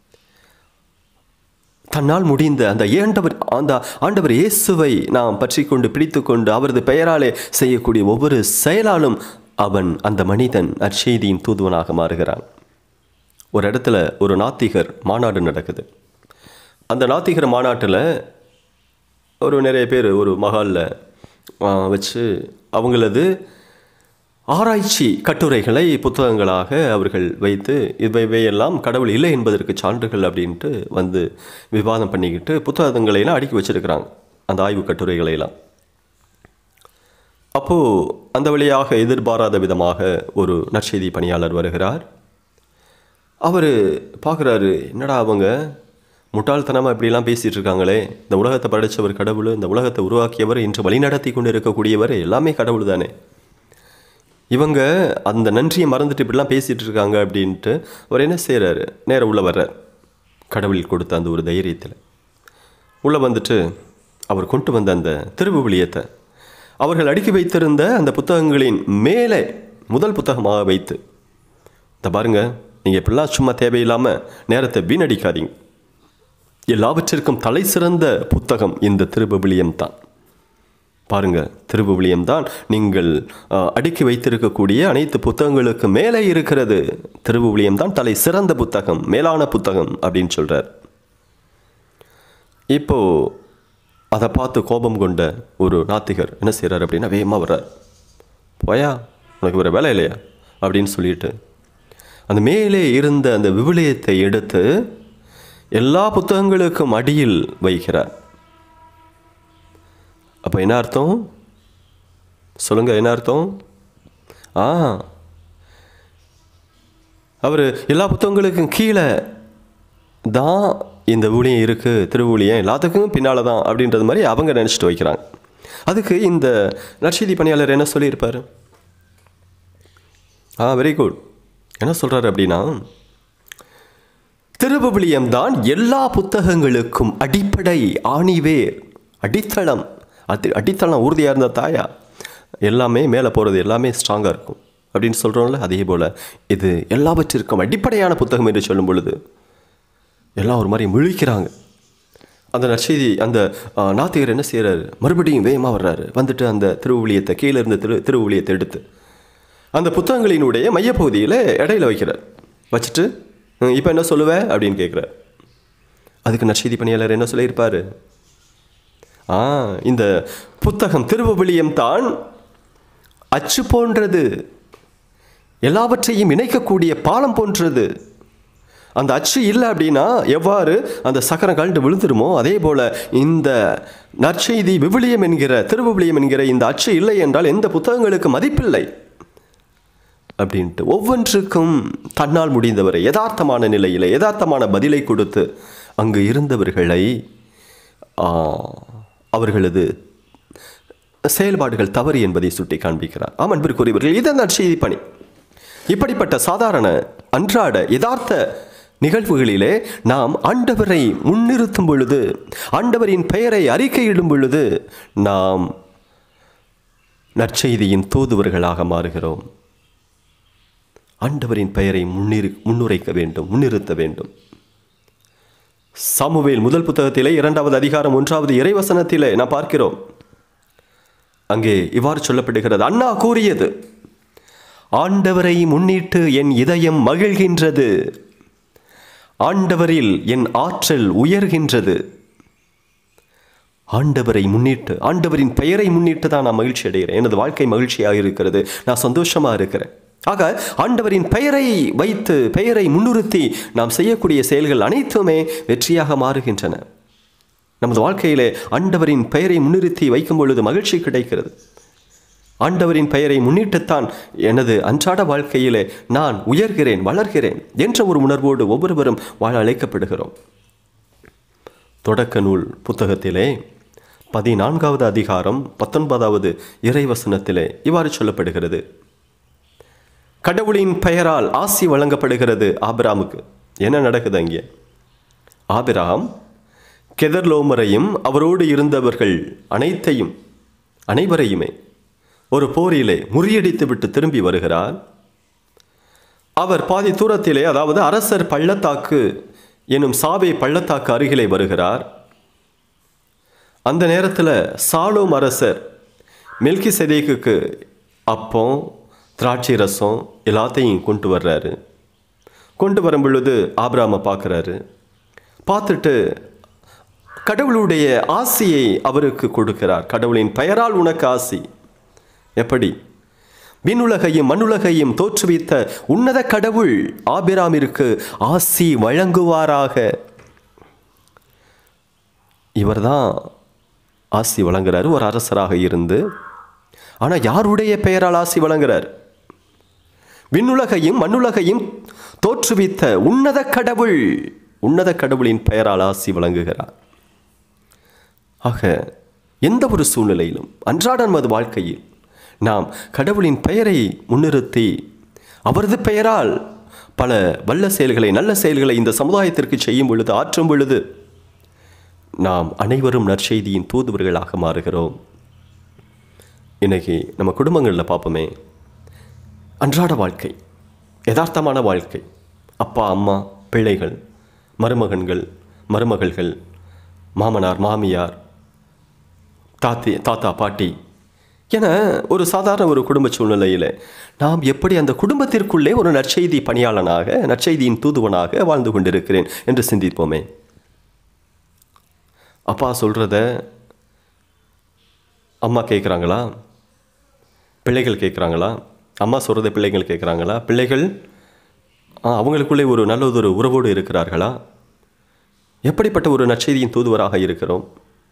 தன்னால் முடிந்த அந்த ஏண்டவர் அந்த ஆண்டவர் இயேசுவை நாம் பற்றி கொண்டு பிடித்து கொண்டு அவரது பெயராலே செய்யக்கூடிய ஒவ்வொரு செயலாலும் அவன் அந்த மனிதன் நற்செய்தியின் தூதுவனாக மாறுகிறான் ஒரு இடத்துல ஒரு நாத்திகர் மாநாடு நடக்குது அந்த நாத்திகர் மாநாட்டில் ஒரு நிறைய பேர் ஒரு மகாலில் வச்சு அவங்களது ஆராய்ச்சி கட்டுரைகளை புத்தகங்களாக அவர்கள் வைத்து இவை இவையெல்லாம் கடவுள் இல்லை என்பதற்கு சான்றுகள் அப்படின்ட்டு வந்து விவாதம் பண்ணிக்கிட்டு புத்தகங்களை எல்லாம் அடுக்கி வச்சிருக்கிறாங்க அந்த ஆய்வு கட்டுரைகளை எல்லாம் அப்போது அந்த வழியாக எதிர்பாராத விதமாக ஒரு நற்செய்தி பணியாளர் வருகிறார் அவர் பார்க்குறாரு என்னடா அவங்க முட்டாள்தனமாக இப்படிலாம் பேசிகிட்டு இருக்காங்களே இந்த உலகத்தை படைச்சவர் கடவுள் இந்த உலகத்தை உருவாக்கியவர் இன்று வழிநடத்தி கொண்டு இருக்கக்கூடியவர் எல்லாமே கடவுள் தானே இவங்க அந்த நன்றியை மறந்துட்டு இப்படிலாம் பேசிகிட்டு இருக்காங்க அப்படின்ட்டு அவர் என்ன செய்கிறாரு நேரா உள்ள வர்றார் கடவுள் கொடுத்த அந்த ஒரு தைரியத்தில் உள்ளே வந்துட்டு அவர் கொண்டு வந்த அந்த திருவுவிலியத்தை அவர்கள் அடுக்கி வைத்திருந்த அந்த புத்தகங்களின் மேலே முதல் புத்தகமாக வைத்து இந்த பாருங்க நீங்கள் இப்படிலாம் சும்மா தேவையில்லாமல் நேரத்தை வீணடிக்காதீங்க எல்லாவற்றிற்கும் தலை சிறந்த புத்தகம் இந்த திருபவிலியம் தான் பாருங்க திருபவிலியம் தான் நீங்கள் அஹ், அடுக்கி வைத்திருக்கக்கூடிய அனைத்து புத்தகங்களுக்கு மேலே இருக்கிறது திருபவிலியம் தான் தலை சிறந்த புத்தகம் மேலான புத்தகம் அப்படின்னு சொல்றார் இப்போ அதை பார்த்து கோபம் கொண்ட ஒரு நாத்திகர் என்ன செய்றார் அப்படின்னா வேகமாக வர்றார் போயா உனக்கு வேறு வேலை இல்லையா அப்படின்னு சொல்லிட்டு அந்த மேலே இருந்த அந்த விவிலியத்தை எடுத்து எல்லா புத்தகங்களுக்கும் அடியில் வைக்கிறார் அப்போ என்ன அர்த்தம் சொல்லுங்க என்ன அர்த்தம் ஆ அவர் எல்லா புத்தகங்களுக்கும் கீழே தான் இந்த ஊழியம் இருக்குது திருவூழியம் எல்லாத்துக்கும் பின்னால் தான் அப்படின்றது மாதிரி அவங்க நினச்சிட்டு வைக்கிறாங்க அதுக்கு இந்த நற்செய்தி பணியாளர் என்ன சொல்லியிருப்பார் ஆ வெரி குட் என்ன சொல்கிறாரு அப்படின்னா திருபவிலியம் தான் எல்லா புத்தகங்களுக்கும் அடிப்படை ஆணிவேர் அடித்தளம் அது அடித்தளம் உறுதியாக இருந்த தாயா எல்லாமே மேலே போகிறது எல்லாமே ஸ்ட்ராங்காக இருக்கும் அப்படின்னு சொல்கிறோம்ல அதே போல் இது எல்லாவற்றிற்கும் அடிப்படையான புத்தகம் என்று சொல்லும் பொழுது எல்லாம் ஒரு மாதிரி முழிக்கிறாங்க அந்த நற்செய்தி அந்த ஆ, நாத்திகர் என்ன செய்கிறாரு மறுபடியும் வேகமாக வர்றாரு வந்துட்டு அந்த திருவுளியத்தை கீழே இருந்த திரு திருவுளியத்தை எடுத்து அந்த புத்தகங்களினுடைய மையப்பகுதியில் இடையில வைக்கிறார் வச்சுட்டு இப்போ என்ன சொல்லுவேன் அப்படின்னு கேட்குறார் அதுக்கு நற்செய்தி பணியாளர் என்ன சொல்லியிருப்பார் ஆ இந்த புத்தகம் திருவுவிலியம் தான் அச்சு போன்றது எல்லாவற்றையும் இணைக்கக்கூடிய பாலம் போன்றது அந்த அச்சு இல்லை அப்படின்னா எவ்வாறு அந்த சக்கரம் கழண்டு விழுந்துருமோ அதே போல இந்த நற்செய்தி விவிலியம் என்கிற திருவிவிலியம் என்கிற இந்த அச்சு இல்லை என்றால் எந்த புத்தகங்களுக்கு மதிப்பில்லை அப்படின்ட்டு ஒவ்வொன்றுக்கும் தன்னால் முடிந்தவரை யதார்த்தமான நிலையில் யதார்த்தமான பதிலை கொடுத்து அங்கு இருந்தவர்களை ஆ, அவர்களது செயல்பாடுகள் தவறு என்பதை சுட்டி காண்பிக்கிறார் ஆம் அன்பிற்குரியவர்கள் இது நற்செய்தி பணி இப்படிப்பட்ட சாதாரண அன்றாட யதார்த்த நிகழ்வுகளிலே நாம் ஆண்டவரை முன்னிறுத்தும் பொழுது ஆண்டவரின் பெயரை அறிக்கையிடும் பொழுது நாம் நற்செய்தியின் தூதுவர்களாக மாறுகிறோம் ஆண்டவரின் பெயரை முன்னிறு முன்னுரைக்க வேண்டும் முன்னிறுத்த வேண்டும் சாமுவேல் முதல் புத்தகத்திலே இரண்டாவது அதிகாரம் ஒன்றாவது இறைவசனத்திலே நாம் பார்க்கிறோம் அங்கே இவ்வாறு சொல்லப்படுகிறது அண்ணா கூறியது ஆண்டவரை முன்னிட்டு என் இதயம் மகிழ்கின்றது ஆண்டவரில் என் ஆற்றல் உயர்கின்றது ஆண்டவரை முன்னிட்டு ஆண்டவரின் பெயரை முன்னிட்டு தான் நான் மகிழ்ச்சி அடைகிறேன் எனது வாழ்க்கை மகிழ்ச்சியாக இருக்கிறது நான் சந்தோஷமாக இருக்கிறேன் ஆக ஆண்டவரின் பெயரை வைத்து பெயரை முன்னிறுத்தி நாம் செய்யக்கூடிய செயல்கள் அனைத்துமே வெற்றியாக மாறுகின்றன நமது வாழ்க்கையிலே ஆண்டவரின் பெயரை முன்னிறுத்தி வைக்கும் பொழுது மகிழ்ச்சி கிடைக்கிறது ஆண்டவரின் பெயரை முன்னிட்டுத்தான் எனது அன்றாட வாழ்க்கையிலே நான் உயர்கிறேன் வளர்கிறேன் என்ற ஒரு உணர்வோடு ஒவ்வொருவரும் வாழ அழைக்கப்படுகிறோம் தொடக்க நூல் புத்தகத்திலே பதினான்காவது அதிகாரம் பத்தொன்பதாவது இறைவசனத்திலே இவ்வாறு சொல்லப்படுகிறது கடவுளின் பெயரால் ஆசி வழங்கப்படுகிறது ஆபிராமுக்கு என்ன நடக்குது அங்கே ஆபிராம் கெதர்லோமரையும் அவரோடு இருந்தவர்கள் அனைத்தையும் அனைவரையுமே ஒரு போரிலே முறியடித்து விட்டு திரும்பி வருகிறார் அவர் பாதி தூரத்திலே அதாவது அரசர் பள்ளத்தாக்கு எனும் சாவே பள்ளத்தாக்கு அருகிலே வருகிறார் அந்த நேரத்தில் சாலோம் அரசர் மில்கி செதேக்குக்கு அப்பம் திராட்சை ரசம் எல்லாத்தையும் கொண்டு வர்றாரு கொண்டு வரும் பொழுது ஆபிராமை பார்க்குறாரு பார்த்துட்டு கடவுளுடைய ஆசியை அவருக்கு கொடுக்கிறார் கடவுளின் பெயரால் உனக்கு ஆசி எப்படி விண்ணுலகையும் மண்ணுலகையும் தோற்றுவித்த உன்னத கடவுள் ஆபிராமிற்கு ஆசி வழங்குவாராக இவர்தான் ஆசி வழங்குறாரு ஒரு அரசராக இருந்து ஆனால் யாருடைய பெயரால் ஆசி வழங்குறார் விண்ணுலகையும் மண்ணுலகையும் தோற்றுவித்த உன்னத கடவுள் உன்னத கடவுளின் பெயரால் ஆசி வழங்குகிறார் ஆக எந்த ஒரு சூழ்நிலையிலும் அன்றாட நமது வாழ்க்கையில் நாம் கடவுளின் பெயரை முன்னிறுத்தி அவரது பெயரால் பல வல்ல செயல்களை நல்ல செயல்களை இந்த சமுதாயத்திற்கு செய்யும் பொழுது ஆற்றும் பொழுது நாம் அனைவரும் நற்செய்தியின் தூதுவர்களாக மாறுகிறோம் இன்னைக்கு நம்ம குடும்பங்களில் பார்ப்போமே அன்றாட வாழ்க்கை யதார்த்தமான வாழ்க்கை அப்பா அம்மா பிள்ளைகள் மருமகன்கள் மருமகள்கள் மாமனார் மாமியார் தாத்தி தாத்தா பாட்டி என ஒரு சாதாரண ஒரு குடும்ப சூழ்நிலையில் நாம் எப்படி அந்த குடும்பத்திற்குள்ளே ஒரு நற்செய்தி பணியாளனாக நற்செய்தியின் தூதுவனாக வாழ்ந்து கொண்டிருக்கிறேன் என்று சிந்திப்போமே அப்பா சொல்கிறத அம்மா கேட்குறாங்களா பிள்ளைகள் கேட்குறாங்களா அம்மா சொல்கிறத பிள்ளைகள் கேட்குறாங்களா பிள்ளைகள் ஆ, அவங்களுக்குள்ளே ஒரு நல்லதொரு உறவோடு இருக்கிறார்களா எப்படிப்பட்ட ஒரு நற்செய்தியின் தூதுவராக இருக்கிறோம்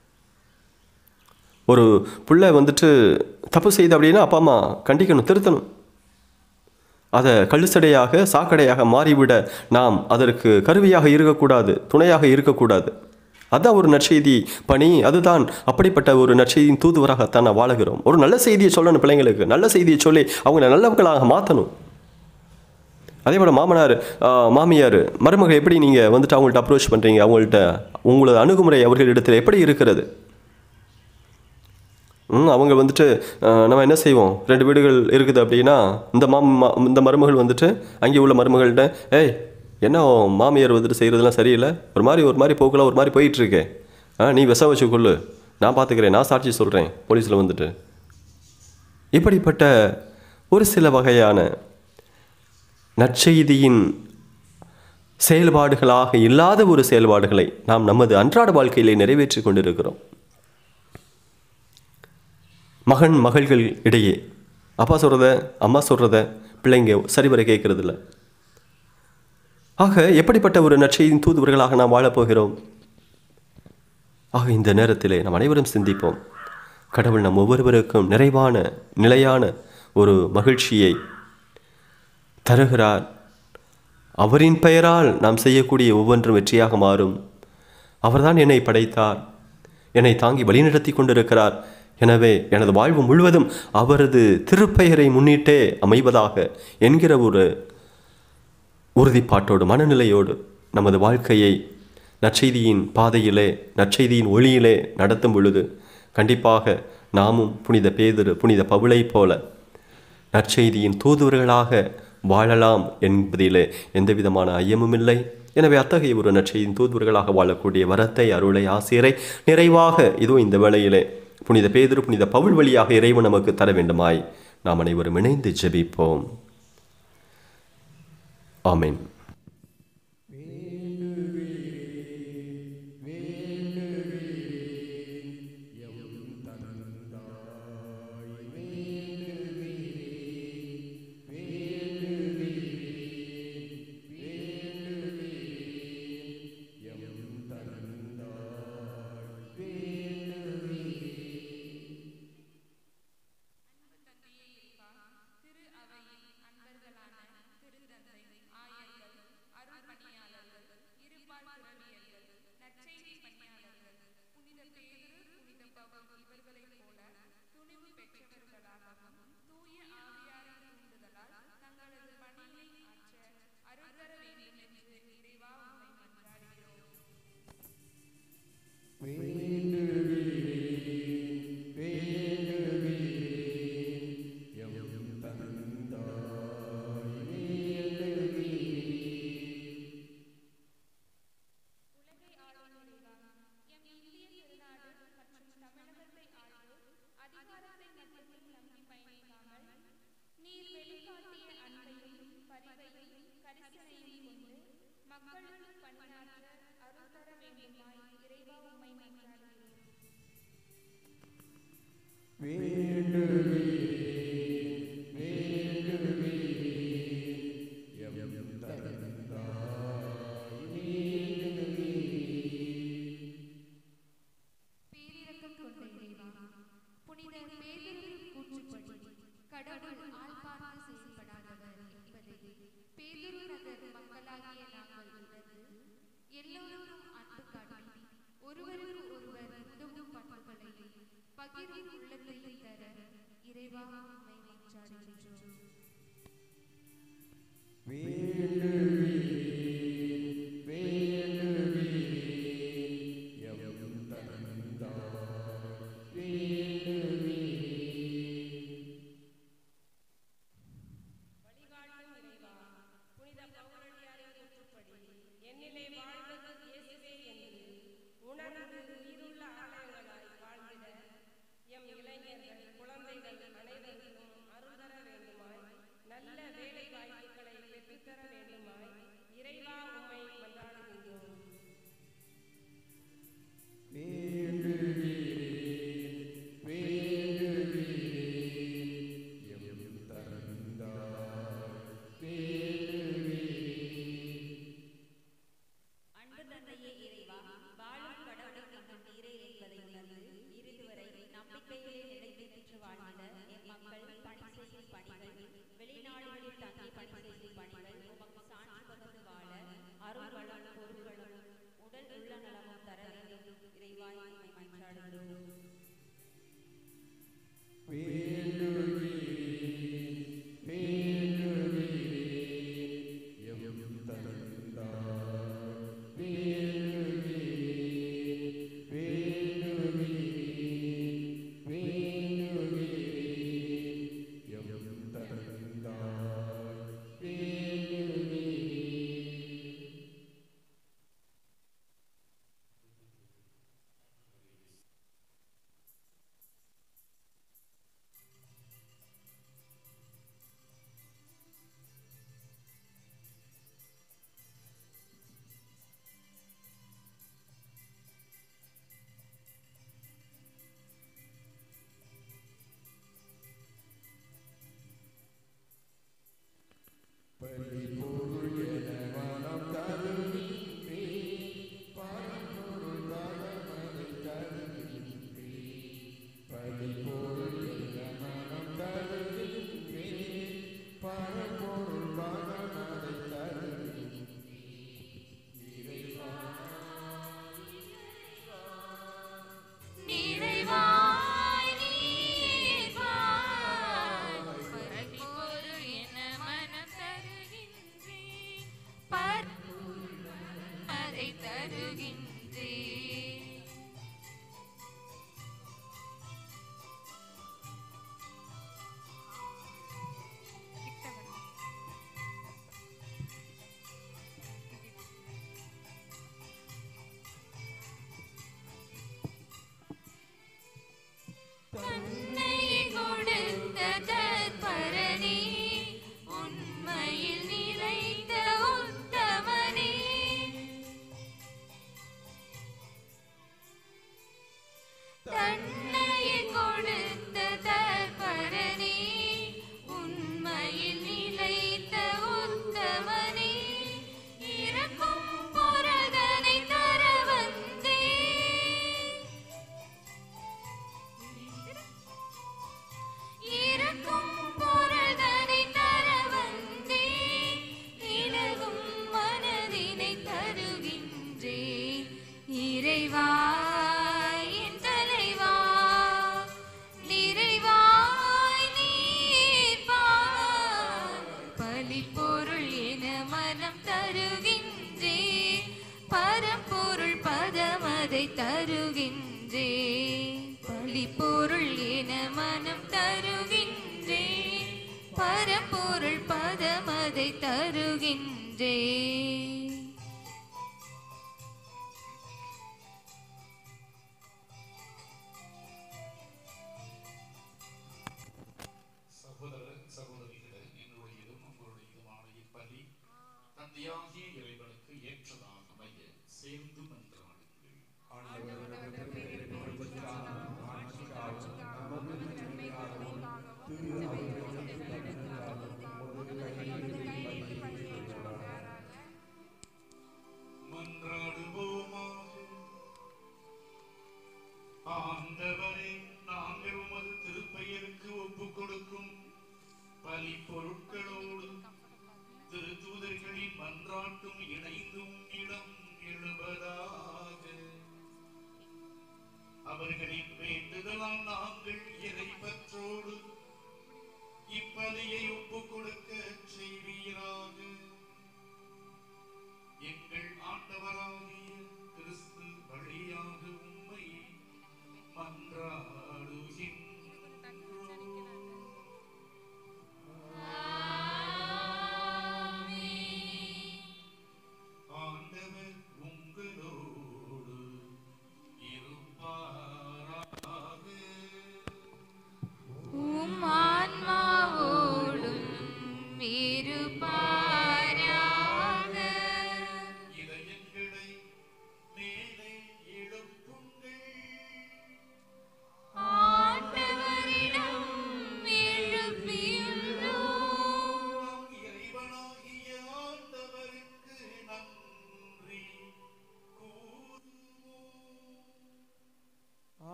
ஒரு புள்ள வந்துட்டு தப்பு செய்து அப்படின்னா அப்பா அம்மா கண்டிக்கணும் திருத்தணும் அதை கழுசடையாக சாக்கடையாக மாறிவிட நாம் அதற்கு கருவியாக இருக்கக்கூடாது துணையாக இருக்கக்கூடாது அதான் ஒரு நற்செய்தி பணி அதுதான் அப்படிப்பட்ட ஒரு நற்செய்தியின் தூதுவராகத்தான் நான் வாழுகிறோம் ஒரு நல்ல செய்தியை சொல்லணும் பிள்ளைங்களுக்கு நல்ல செய்தியை சொல்லி அவங்கள நல்லவர்களாக மாற்றணும் அதே போல் மாமனார் ஆ, மாமியார் மருமகள் எப்படி நீங்கள் வந்துட்டு அவங்கள்ட்ட அப்ரோச் பண்ணுறீங்க அவங்கள்ட்ட உங்களோட அணுகுமுறை அவர்களிடத்தில் எப்படி இருக்கிறது ம் அவங்க வந்துட்டு அஹ், நம்ம என்ன செய்வோம் ரெண்டு வீடுகள் இருக்குது அப்படின்னா இந்த மாம் மா- இந்த மருமகள் வந்துட்டு அங்கே உள்ள மருமகள்கிட்ட ஏய் என்ன உன் மாமியார் வந்துட்டு செய்கிறதெல்லாம் சரியில்லை ஒரு மாதிரி ஒரு மாதிரி போக்கலாம் ஒரு மாதிரி போயிட்டு இருக்கே ஆ நீ விஷம் வச்சு கொள்ளு நான் பார்த்துக்கிறேன் நான் சாட்சி சொல்கிறேன் போலீஸில் வந்துட்டு இப்படிப்பட்ட ஒரு சில வகையான நற்செய்தியின் செயல்பாடுகளாக இல்லாத ஒரு செயல்பாடுகளை நாம் நமது அன்றாட வாழ்க்கையிலே நிறைவேற்றி கொண்டிருக்கிறோம் மகன் மகள்கள் இடையே அப்பா சொல்கிறத அம்மா சொல்கிறத பிள்ளைங்க சரிவர கேட்கறதில்ல ஆக எப்படிப்பட்ட ஒரு நற்செய்தியின் தூதுவர்களாக நாம் வாழப் போகிறோம் ஆக இந்த நேரத்திலே நாம் அனைவரும் சிந்திப்போம் கடவுள் நம் ஒவ்வொருவருக்கும் நிறைவான நிலையான ஒரு மகிழ்ச்சியை தருகிறார் அவரின் பெயரால் நாம் செய்யக்கூடிய ஒவ்வொன்றும் வெற்றியாக மாறும் அவர்தான் என்னை படைத்தார் என்னை தாங்கி வழிநடத்தி கொண்டிருக்கிறார் எனவே எனது வாழ்வு முழுவதும் அவரது திருப்பெயரை முன்னிட்டே அமைவதாக என்கிற ஒரு உறுதிப்பாட்டோடு மனநிலையோடு நமது வாழ்க்கையை நற்செய்தியின் பாதையிலே நற்செய்தியின் ஒளியிலே நடத்தும் பொழுது கண்டிப்பாக நாமும் புனித பேதுரு புனித பவுலை போல நற்செய்தியின் தூதுவர்களாக வாழலாம் என்பதிலே எந்தவிதமான ஐயமும் இல்லை எனவே அத்தகைய ஒரு நற்செய்தியின் தூதுவர்களாக வாழக்கூடிய வரத்தை அருளை ஆசிரியரை நிறைவாக இதோ இந்த வேளையிலே புனித பேதுரு புனித பவுல் வழியாக இறைவன் நமக்கு தர வேண்டுமாய் நாம் அனைவரும் இணைந்து ஜெபிப்போம் ஆமென் பேரிரக்கம் கொண்ட இறைவா புனித பேதுரு கூற்றுப்படி கடவுள் ஆள் பார்த்து செயல்படாதவர் பகிரும் உள்ளத்தையும் தர இறைவா உம்மை மன்றாடுகின்றோம் வழிகாட்டும் இறைவா புனித பௌரடியாரின் கூற்றுப்படி என்னிலே வாழ்வது இயேசுவே என்று உணர்ந்து உயிருள்ள ஆலயங்களாய் வாழ்ந்திட எம் இளைஞர்கள் குழந்தைகள் அனைவருக்கும் அருள் தர வேண்டுமாய் நல்ல வேலை வாய்ப்புகளை பெற்றுத்தர வேண்டுமாய் இறைவா உம்மை மன்றாடுகின்றோம் அன்பு தந்தையே இறைவா வாழும் கடவுளை நீங்கள் நீரே என்பதை உணர்ந்து இறுதி வரை நம்பிக்கையிலே நிலைத்து பெற்று வாழ்ந்த எம் மக்கள் பணி செய்யும் பணிகள் வெளிநாடுகளில் தங்கி பணி செய்யும் பணிகள் உமக்கு சாட்சி பகிர்ந்து வாழ அருள் வளம் பொருள்களும் உடல் உள்ள நலமும் தர வேண்டும் இறைவாய் உம்மை மன்றாடுகிறோம் நிறைவாய் நீர் வாய். பரப்பொருள் என மனம் தருகின்றேன். பற்பொருள் அதை தருகின்றேன் தன்னை கொடுத்த தற்பரணி உண்மையில் நிறைந்த உத்தமனே தன்னை கொடுத்த தற்பரணி உண்மையில் நிலைத்த உத்தமனே இறக்கும் பொருதனை தர வந்தே இறக்கும் பொருதனை தர வந்தேன் இலகும் மனதினை தருகின்றேன் இறைவா என் தலைவா நிறைவாய் நீர் பார். பலிப்பொருள் என மனம் தருகின்றேன் பரம்பொருள் பதமதை தருகின்றேன் பலிப்பொருள் என மனம் தருகின்றேன் பரம்பொருள் பதமதை தருகின்றேன் சகோதர சகோதரிகளே என்னுடையதும் உங்களுடையதுமான இப்பலி தந்தையாகிய இறைவனுக்கு ஏற்றதாக அமைய சேர்ந்து மன்றாடுங்கள் மன்றாடுவோமாக ஆண்டவரே நாங்கள் உமது திருப்பெயருக்கு ஒப்புக் கொடுக்கும் பலி பொருட்களோடு திருத்தூதர்களின் மன்றாட்டும் இணைந்தும் இடம் எழுவதாக அவர்களின் வேண்டுதலால்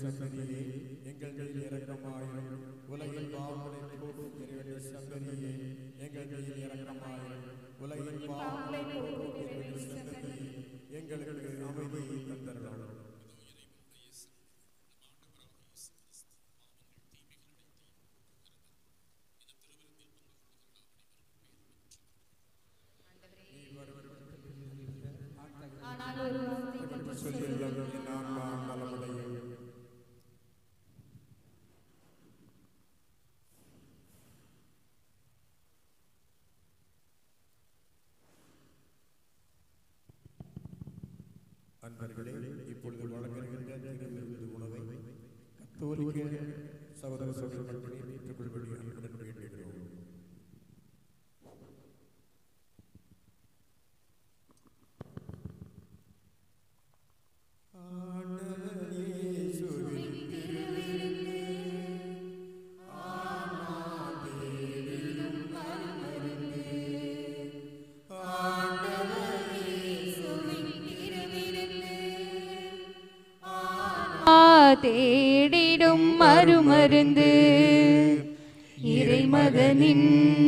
சந்ததியே எங்கள் மேல் இரக்கமாயிரும் உலகின் பாவங்களை போக்கும் இறைவனுடைய சந்ததியே எங்கள் மேல் இரக்கமாயிரும் உலகின் பாவங்களை போக்கும் இறைவனுடைய சந்ததியே எங்களுக்கு அமைதியை தந்தரலாம் சொல்லுங்கள் என் ஆன்மா நலமடையும் அன்பர்களே இப்பொழுது வழங்குகின்ற திருவிருந்து உணவை கத்தோலிக்க சகோதர சகோதரர்களே ஏற்றுக்கொள்படி அன்புடன் வேண்டுகிறோம் ஆண்டவர் இயேசுவின் திருவிருந்து ஆன்மா தேடிடும் மறுமருந்து ஆண்டவர் இயேசுவின் திருவிருந்து தேடிடும் மறுமருந்து இறைமகனின்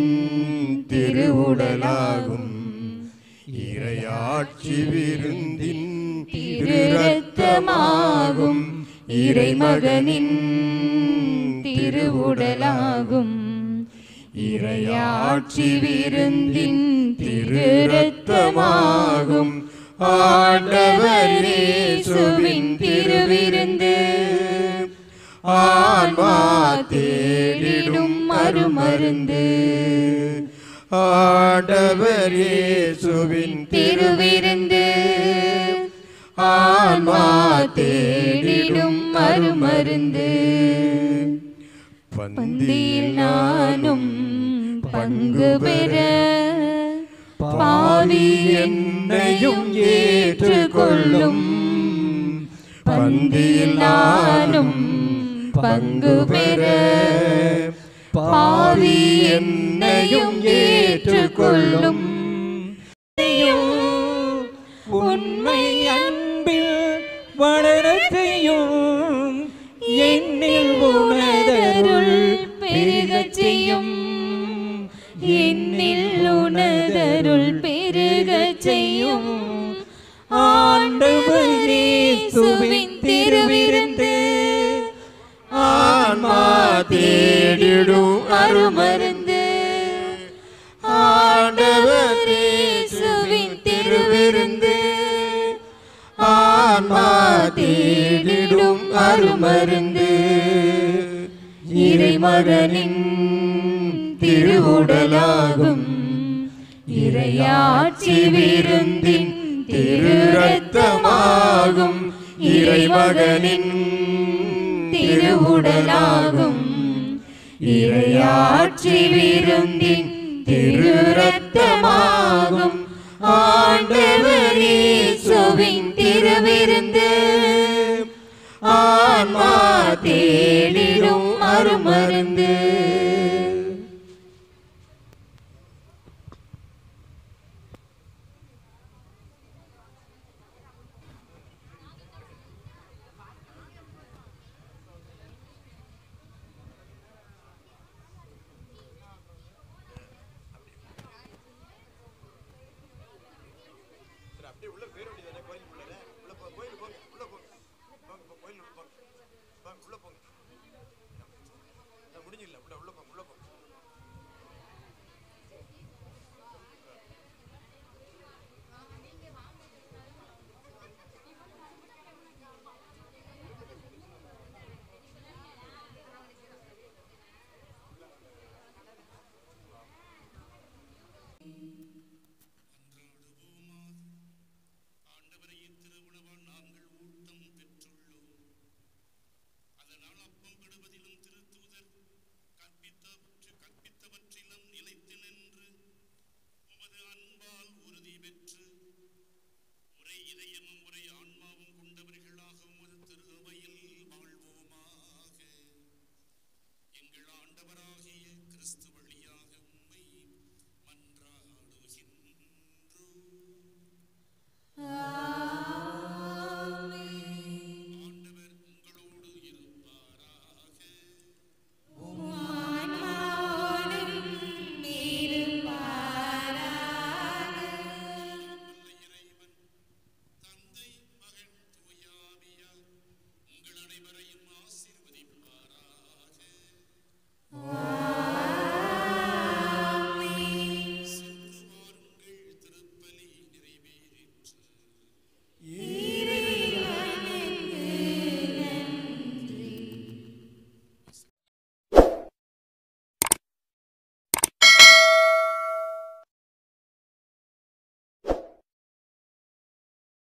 திருவுடலாகும் இறையாட்சி விருந்தின் திருரத்தமாகும் இறைமகனின் திருவுடலாகும் இறையாட்சி விருந்தின் திருரத்தமாகும் ஆண்டவர் இயேசுவின் திருவிருந்து ஆன்மா தேடிடும் மறுமருந்து ஆண்டவர் இயேசுவின் திருவிருந்து ஆன்மா தேடிடும் மறுமருந்து பந்தியில் நானும் பங்கு பெற பாவி என்னையும் ஏற்றுக்கொள்ளும் பந்தியில் நானும் பங்கு பெற பாவி என்னையும் ஏற்றுக்கொள்ளும் உண்மை அன்பில் வளரச் செய்யும் என்னில் உணதருள் பெருகச் செய்யும் என்னில் உணதருள் பெருகச் செய்யும் ஆண்டவர் இயேசுவின் திருவிருந்து ஆன்மா தேடிடும் அருமருந்து ஆண்டவர் இயேசுவின் திருவிருந்து ஆன்மா தேடிடும் அருமருந்து இறைமகனின் திருவுடலாகும் இறையாட்சி விருந்தின் திருரத்தமாகும் இறைமகனின் திருவுடலாகும் இறையாட்சி விருந்தின் திருரத்தமாகும் ஆண்டவர் இயேசுவின் திருவிருந்து ஆன்மா தேடிடும் அருமருந்து